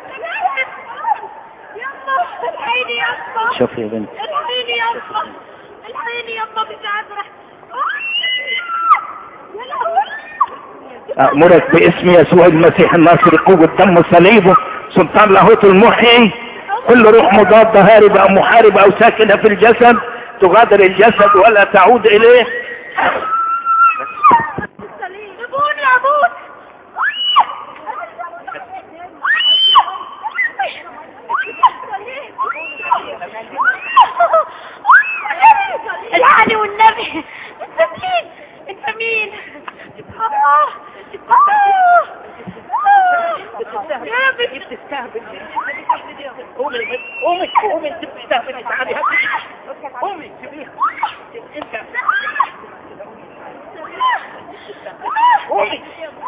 Speaker 3: الحقيني يا اسطى
Speaker 1: شوف يا بنت
Speaker 3: الحقيني يا اسطى الحقيني يا اسطى مش قادرة يا لهوي
Speaker 1: أأمرك باسم يسوع المسيح الناصر قوة دم صليبه سلطان لاهوت المحيي كل روح مضادة هاربة أو محاربة أو ساكنة في الجسد تغادر الجسد ولا تعود إليه
Speaker 3: سيبوني اموت العلي والنبي انت مين انت مين آه. آه. آه. يا بنت
Speaker 2: بتستهبل قومي قومي قومي انت بتستهبل تعالي قومي سيبيها انت قومي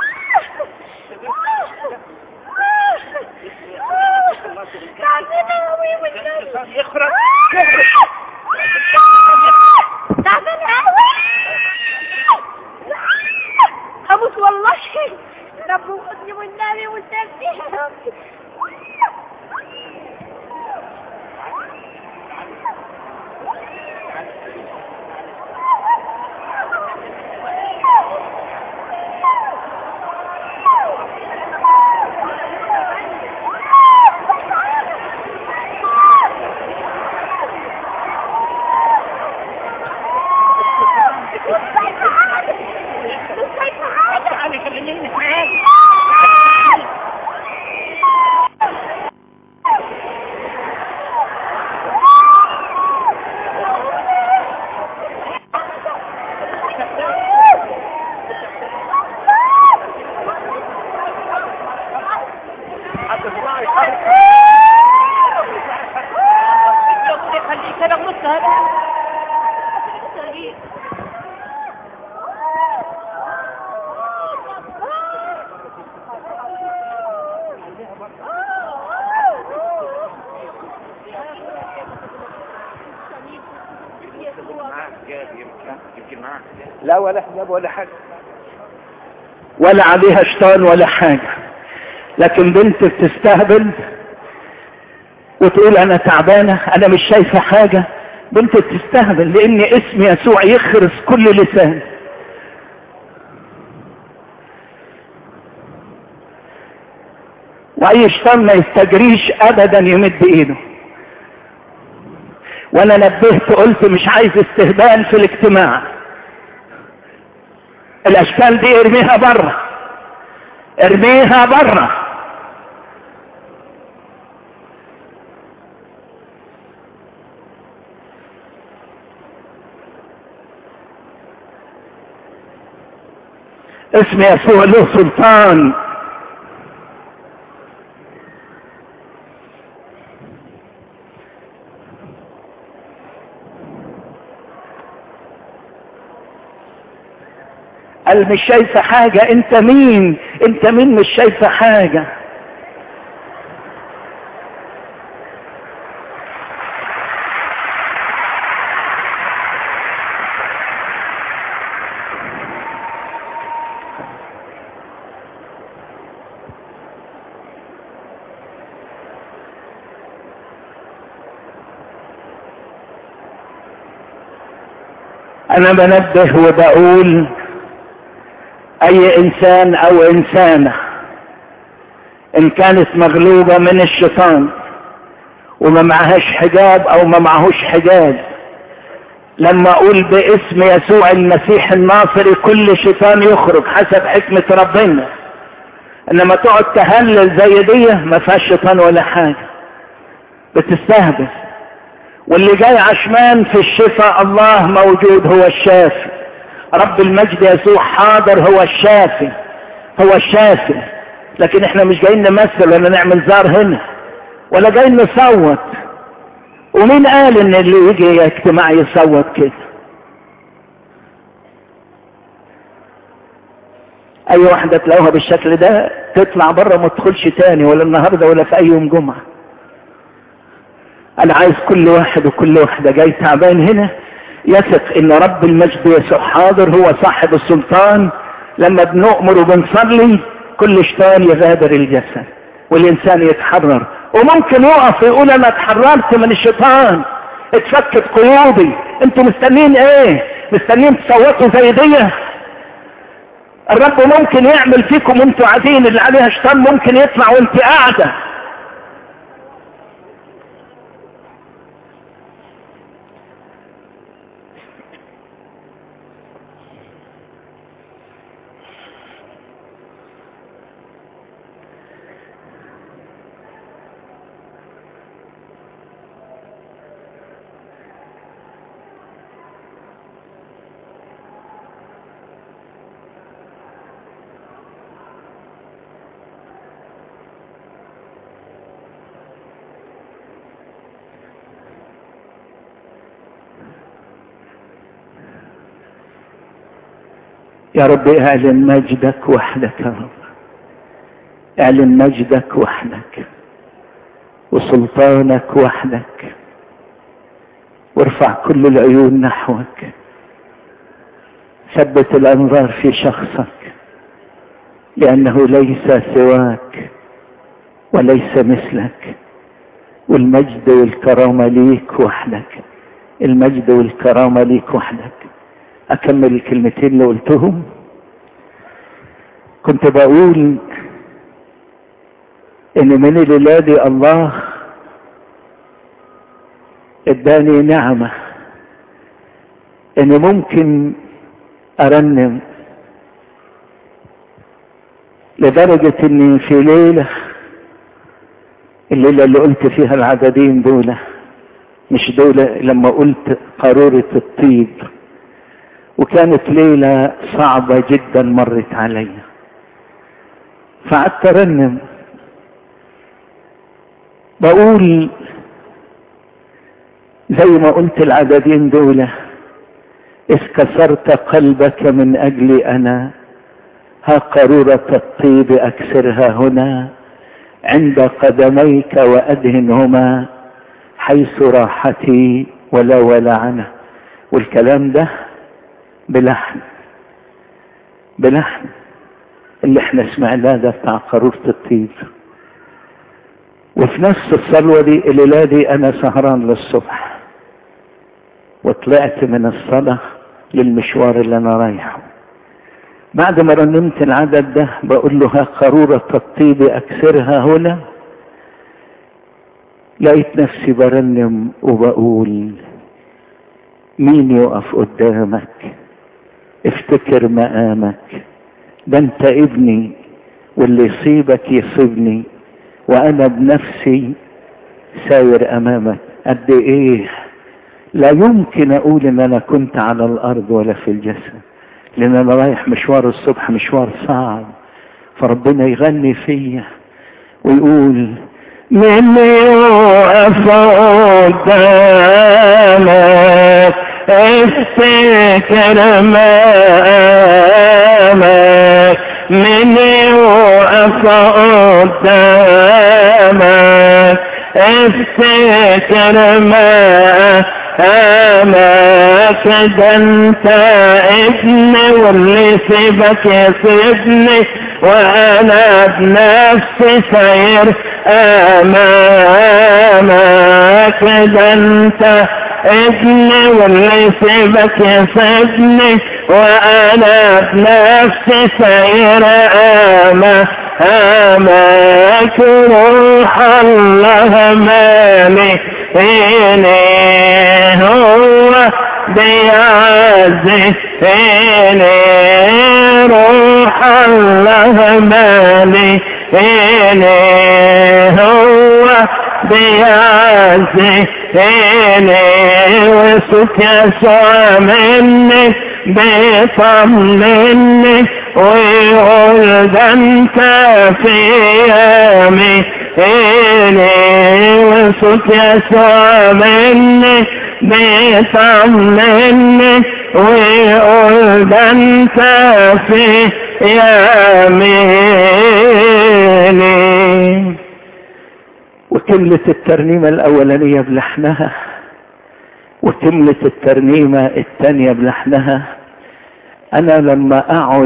Speaker 3: تعبانة أوي والنبي
Speaker 2: يخرج
Speaker 3: تعبانة أوي هموت والله رب وخدني والنبي والنبي
Speaker 2: تعالي كلميني تعالي خليك انا غلطت هذا
Speaker 1: لا ولا حجاب ولا حاجة ولا عليها شيطان ولا حاجة لكن بنت بتستهبل وتقول انا تعبانة انا مش شايفة حاجة بنت بتستهبل لان اسم يسوع يخرس كل لسان واي شيطان ما يستجريش ابدا يمد ايده وانا نبهت قلت مش عايز استهبال في الاجتماع الاشكال دي ارميها بره ارميها بره اسم يسوع له سلطان قال مش شايفة حاجة انت مين انت مين مش شايفة حاجة انا بنبه وبقول اي انسان او انسانة ان كانت مغلوبة من الشيطان وما معهاش حجاب او ما معهوش حجاب لما اقول باسم يسوع المسيح الناصري كل شيطان يخرج حسب حكمة ربنا انما تقعد تهلل زي دي ما فيهاش شيطان ولا حاجة بتستهبل واللي جاي عشمان في الشفاء الله موجود هو الشافي رب المجد يسوع حاضر هو الشافي هو الشافي لكن احنا مش جايين نمثل ولا نعمل زار هنا ولا جايين نصوت ومين قال ان اللي يجي اجتماع يصوت كده اي واحدة تلاقوها بالشكل ده تطلع بره ما تدخلش تاني ولا النهاردة ولا في اي يوم جمعة انا عايز كل واحد وكل واحدة جاي تعبان هنا يثق ان رب المجد يسوع حاضر هو صاحب السلطان لما بنؤمر وبنصلي كل شيطان يغادر الجسد والانسان يتحرر وممكن يقف يقول انا اتحررت من الشيطان اتفكت قيودي انتوا مستنين ايه مستنين تصوتوا زي دي الرب ممكن يعمل فيكم انتوا قاعدين اللي عليها شيطان ممكن يطلع وانت قاعده يا رب اعلن مجدك وحدك يا رب اعلن مجدك وحدك وسلطانك وحدك وارفع كل العيون نحوك ثبت الانظار في شخصك لانه ليس سواك وليس مثلك والمجد والكرامة ليك وحدك المجد والكرامة ليك وحدك اكمل الكلمتين اللي قلتهم كنت بقول ان من الليلة الله اداني نعمة ان ممكن ارنم لدرجة اني في ليلة الليلة اللي قلت فيها العددين دول مش دول لما قلت قارورة الطيب وكانت ليلة صعبة جدا مرت علي فقعدت ارنم بقول زي ما قلت العددين دول إذ كسرت قلبك من أجلي أنا ها قارورة الطيب أكسرها هنا عند قدميك وأدهنهما حيث راحتي ولا ولعنة والكلام ده بلحن بلحن اللي احنا سمعناه ده بتاع قارورة الطيب وفي نفس الصلوة دي الليلة دي انا سهران للصبح وطلعت من الصلاة للمشوار اللي انا رايحه بعد ما رنمت العدد ده بقول له ها قارورة الطيب اكثرها هنا لقيت نفسي برنم وبقول مين يقف قدامك افتكر مقامك ده انت ابني واللي يصيبك يصيبني وانا بنفسي ساير امامك قد ايه لا يمكن اقول ان انا كنت على الارض ولا في الجسد لان انا رايح مشوار الصبح مشوار صعب فربنا يغني فيا ويقول من يقف قدامك افتكر مقامك من يقف قدامك افتكر مقامك ده انت ابن واللي سيبك يسيبني وانا بنفسي سير امامك ده انت ابني واللي يسيبك يسيبني وانا بنفسي سير امامك روح الله مالي فيني هو بيعزفني روح الله مالي فيني هو بيعزفني وصوت يسوع مني بيطمني ويقول ده انت في يامي إلي وصوت يسوع مني بيطمني ويقول ده انت في يميني وكملت الترنيمة الأولانية بلحنها وكملت الترنيمة الثانية بلحنها أنا لما أقعد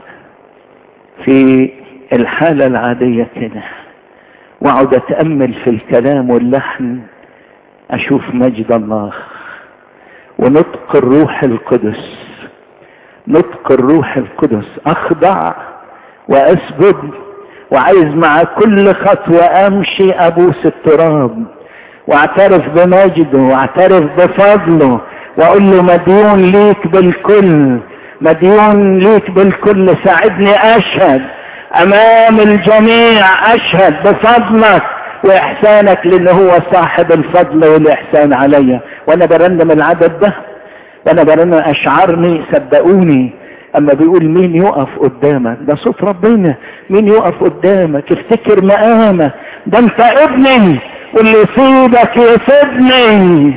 Speaker 1: في الحالة العادية كده واقعد اتامل في الكلام واللحن اشوف مجد الله ونطق الروح القدس نطق الروح القدس اخضع واسجد وعايز مع كل خطوة امشي ابوس التراب واعترف بمجده واعترف بفضله واقول له مديون ليك بالكل مديون ليك بالكل ساعدني اشهد امام الجميع اشهد بفضلك واحسانك لان هو صاحب الفضل والاحسان عليا وانا برنم العدد ده وانا برنم اشعرني صدقوني اما بيقول مين يقف قدامك ده صوت ربنا مين يقف قدامك افتكر مقامك ده انت ابني واللي يصيبك يصيبني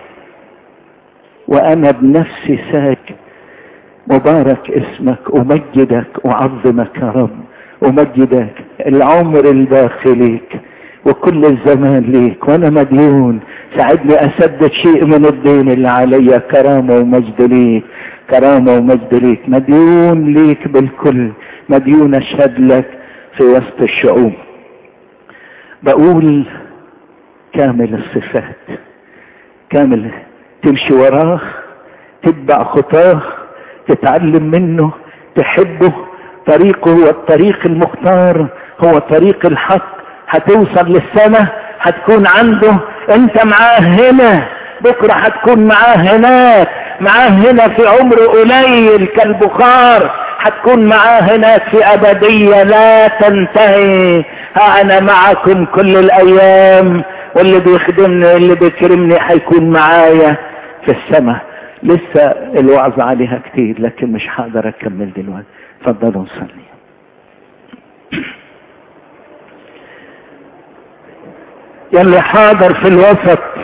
Speaker 1: وانا بنفسي ساكت مبارك اسمك امجدك اعظمك يا رب امجدك العمر الباقي ليك وكل الزمان ليك وانا مديون ساعدني اسدد شيء من الدين اللي عليا كرامة ومجد ليك كرامة ومجد ليك مديون ليك بالكل مديون اشهد لك في وسط الشعوب بقول كامل الصفات كامل تمشي وراه تتبع خطاه تتعلم منه تحبه طريقه هو الطريق المختار هو طريق الحق هتوصل للسماء هتكون عنده انت معاه هنا بكرة هتكون معاه هناك معاه هنا في عمر قليل كالبخار هتكون معاه هناك في أبدية لا تنتهي ها أنا معكم كل الأيام واللي بيخدمني واللي بيكرمني هيكون معايا في السماء لسه الوعظ عليها كتير لكن مش هقدر أكمل دلوقتي اتفضلوا نصلي يلي حاضر في الوسط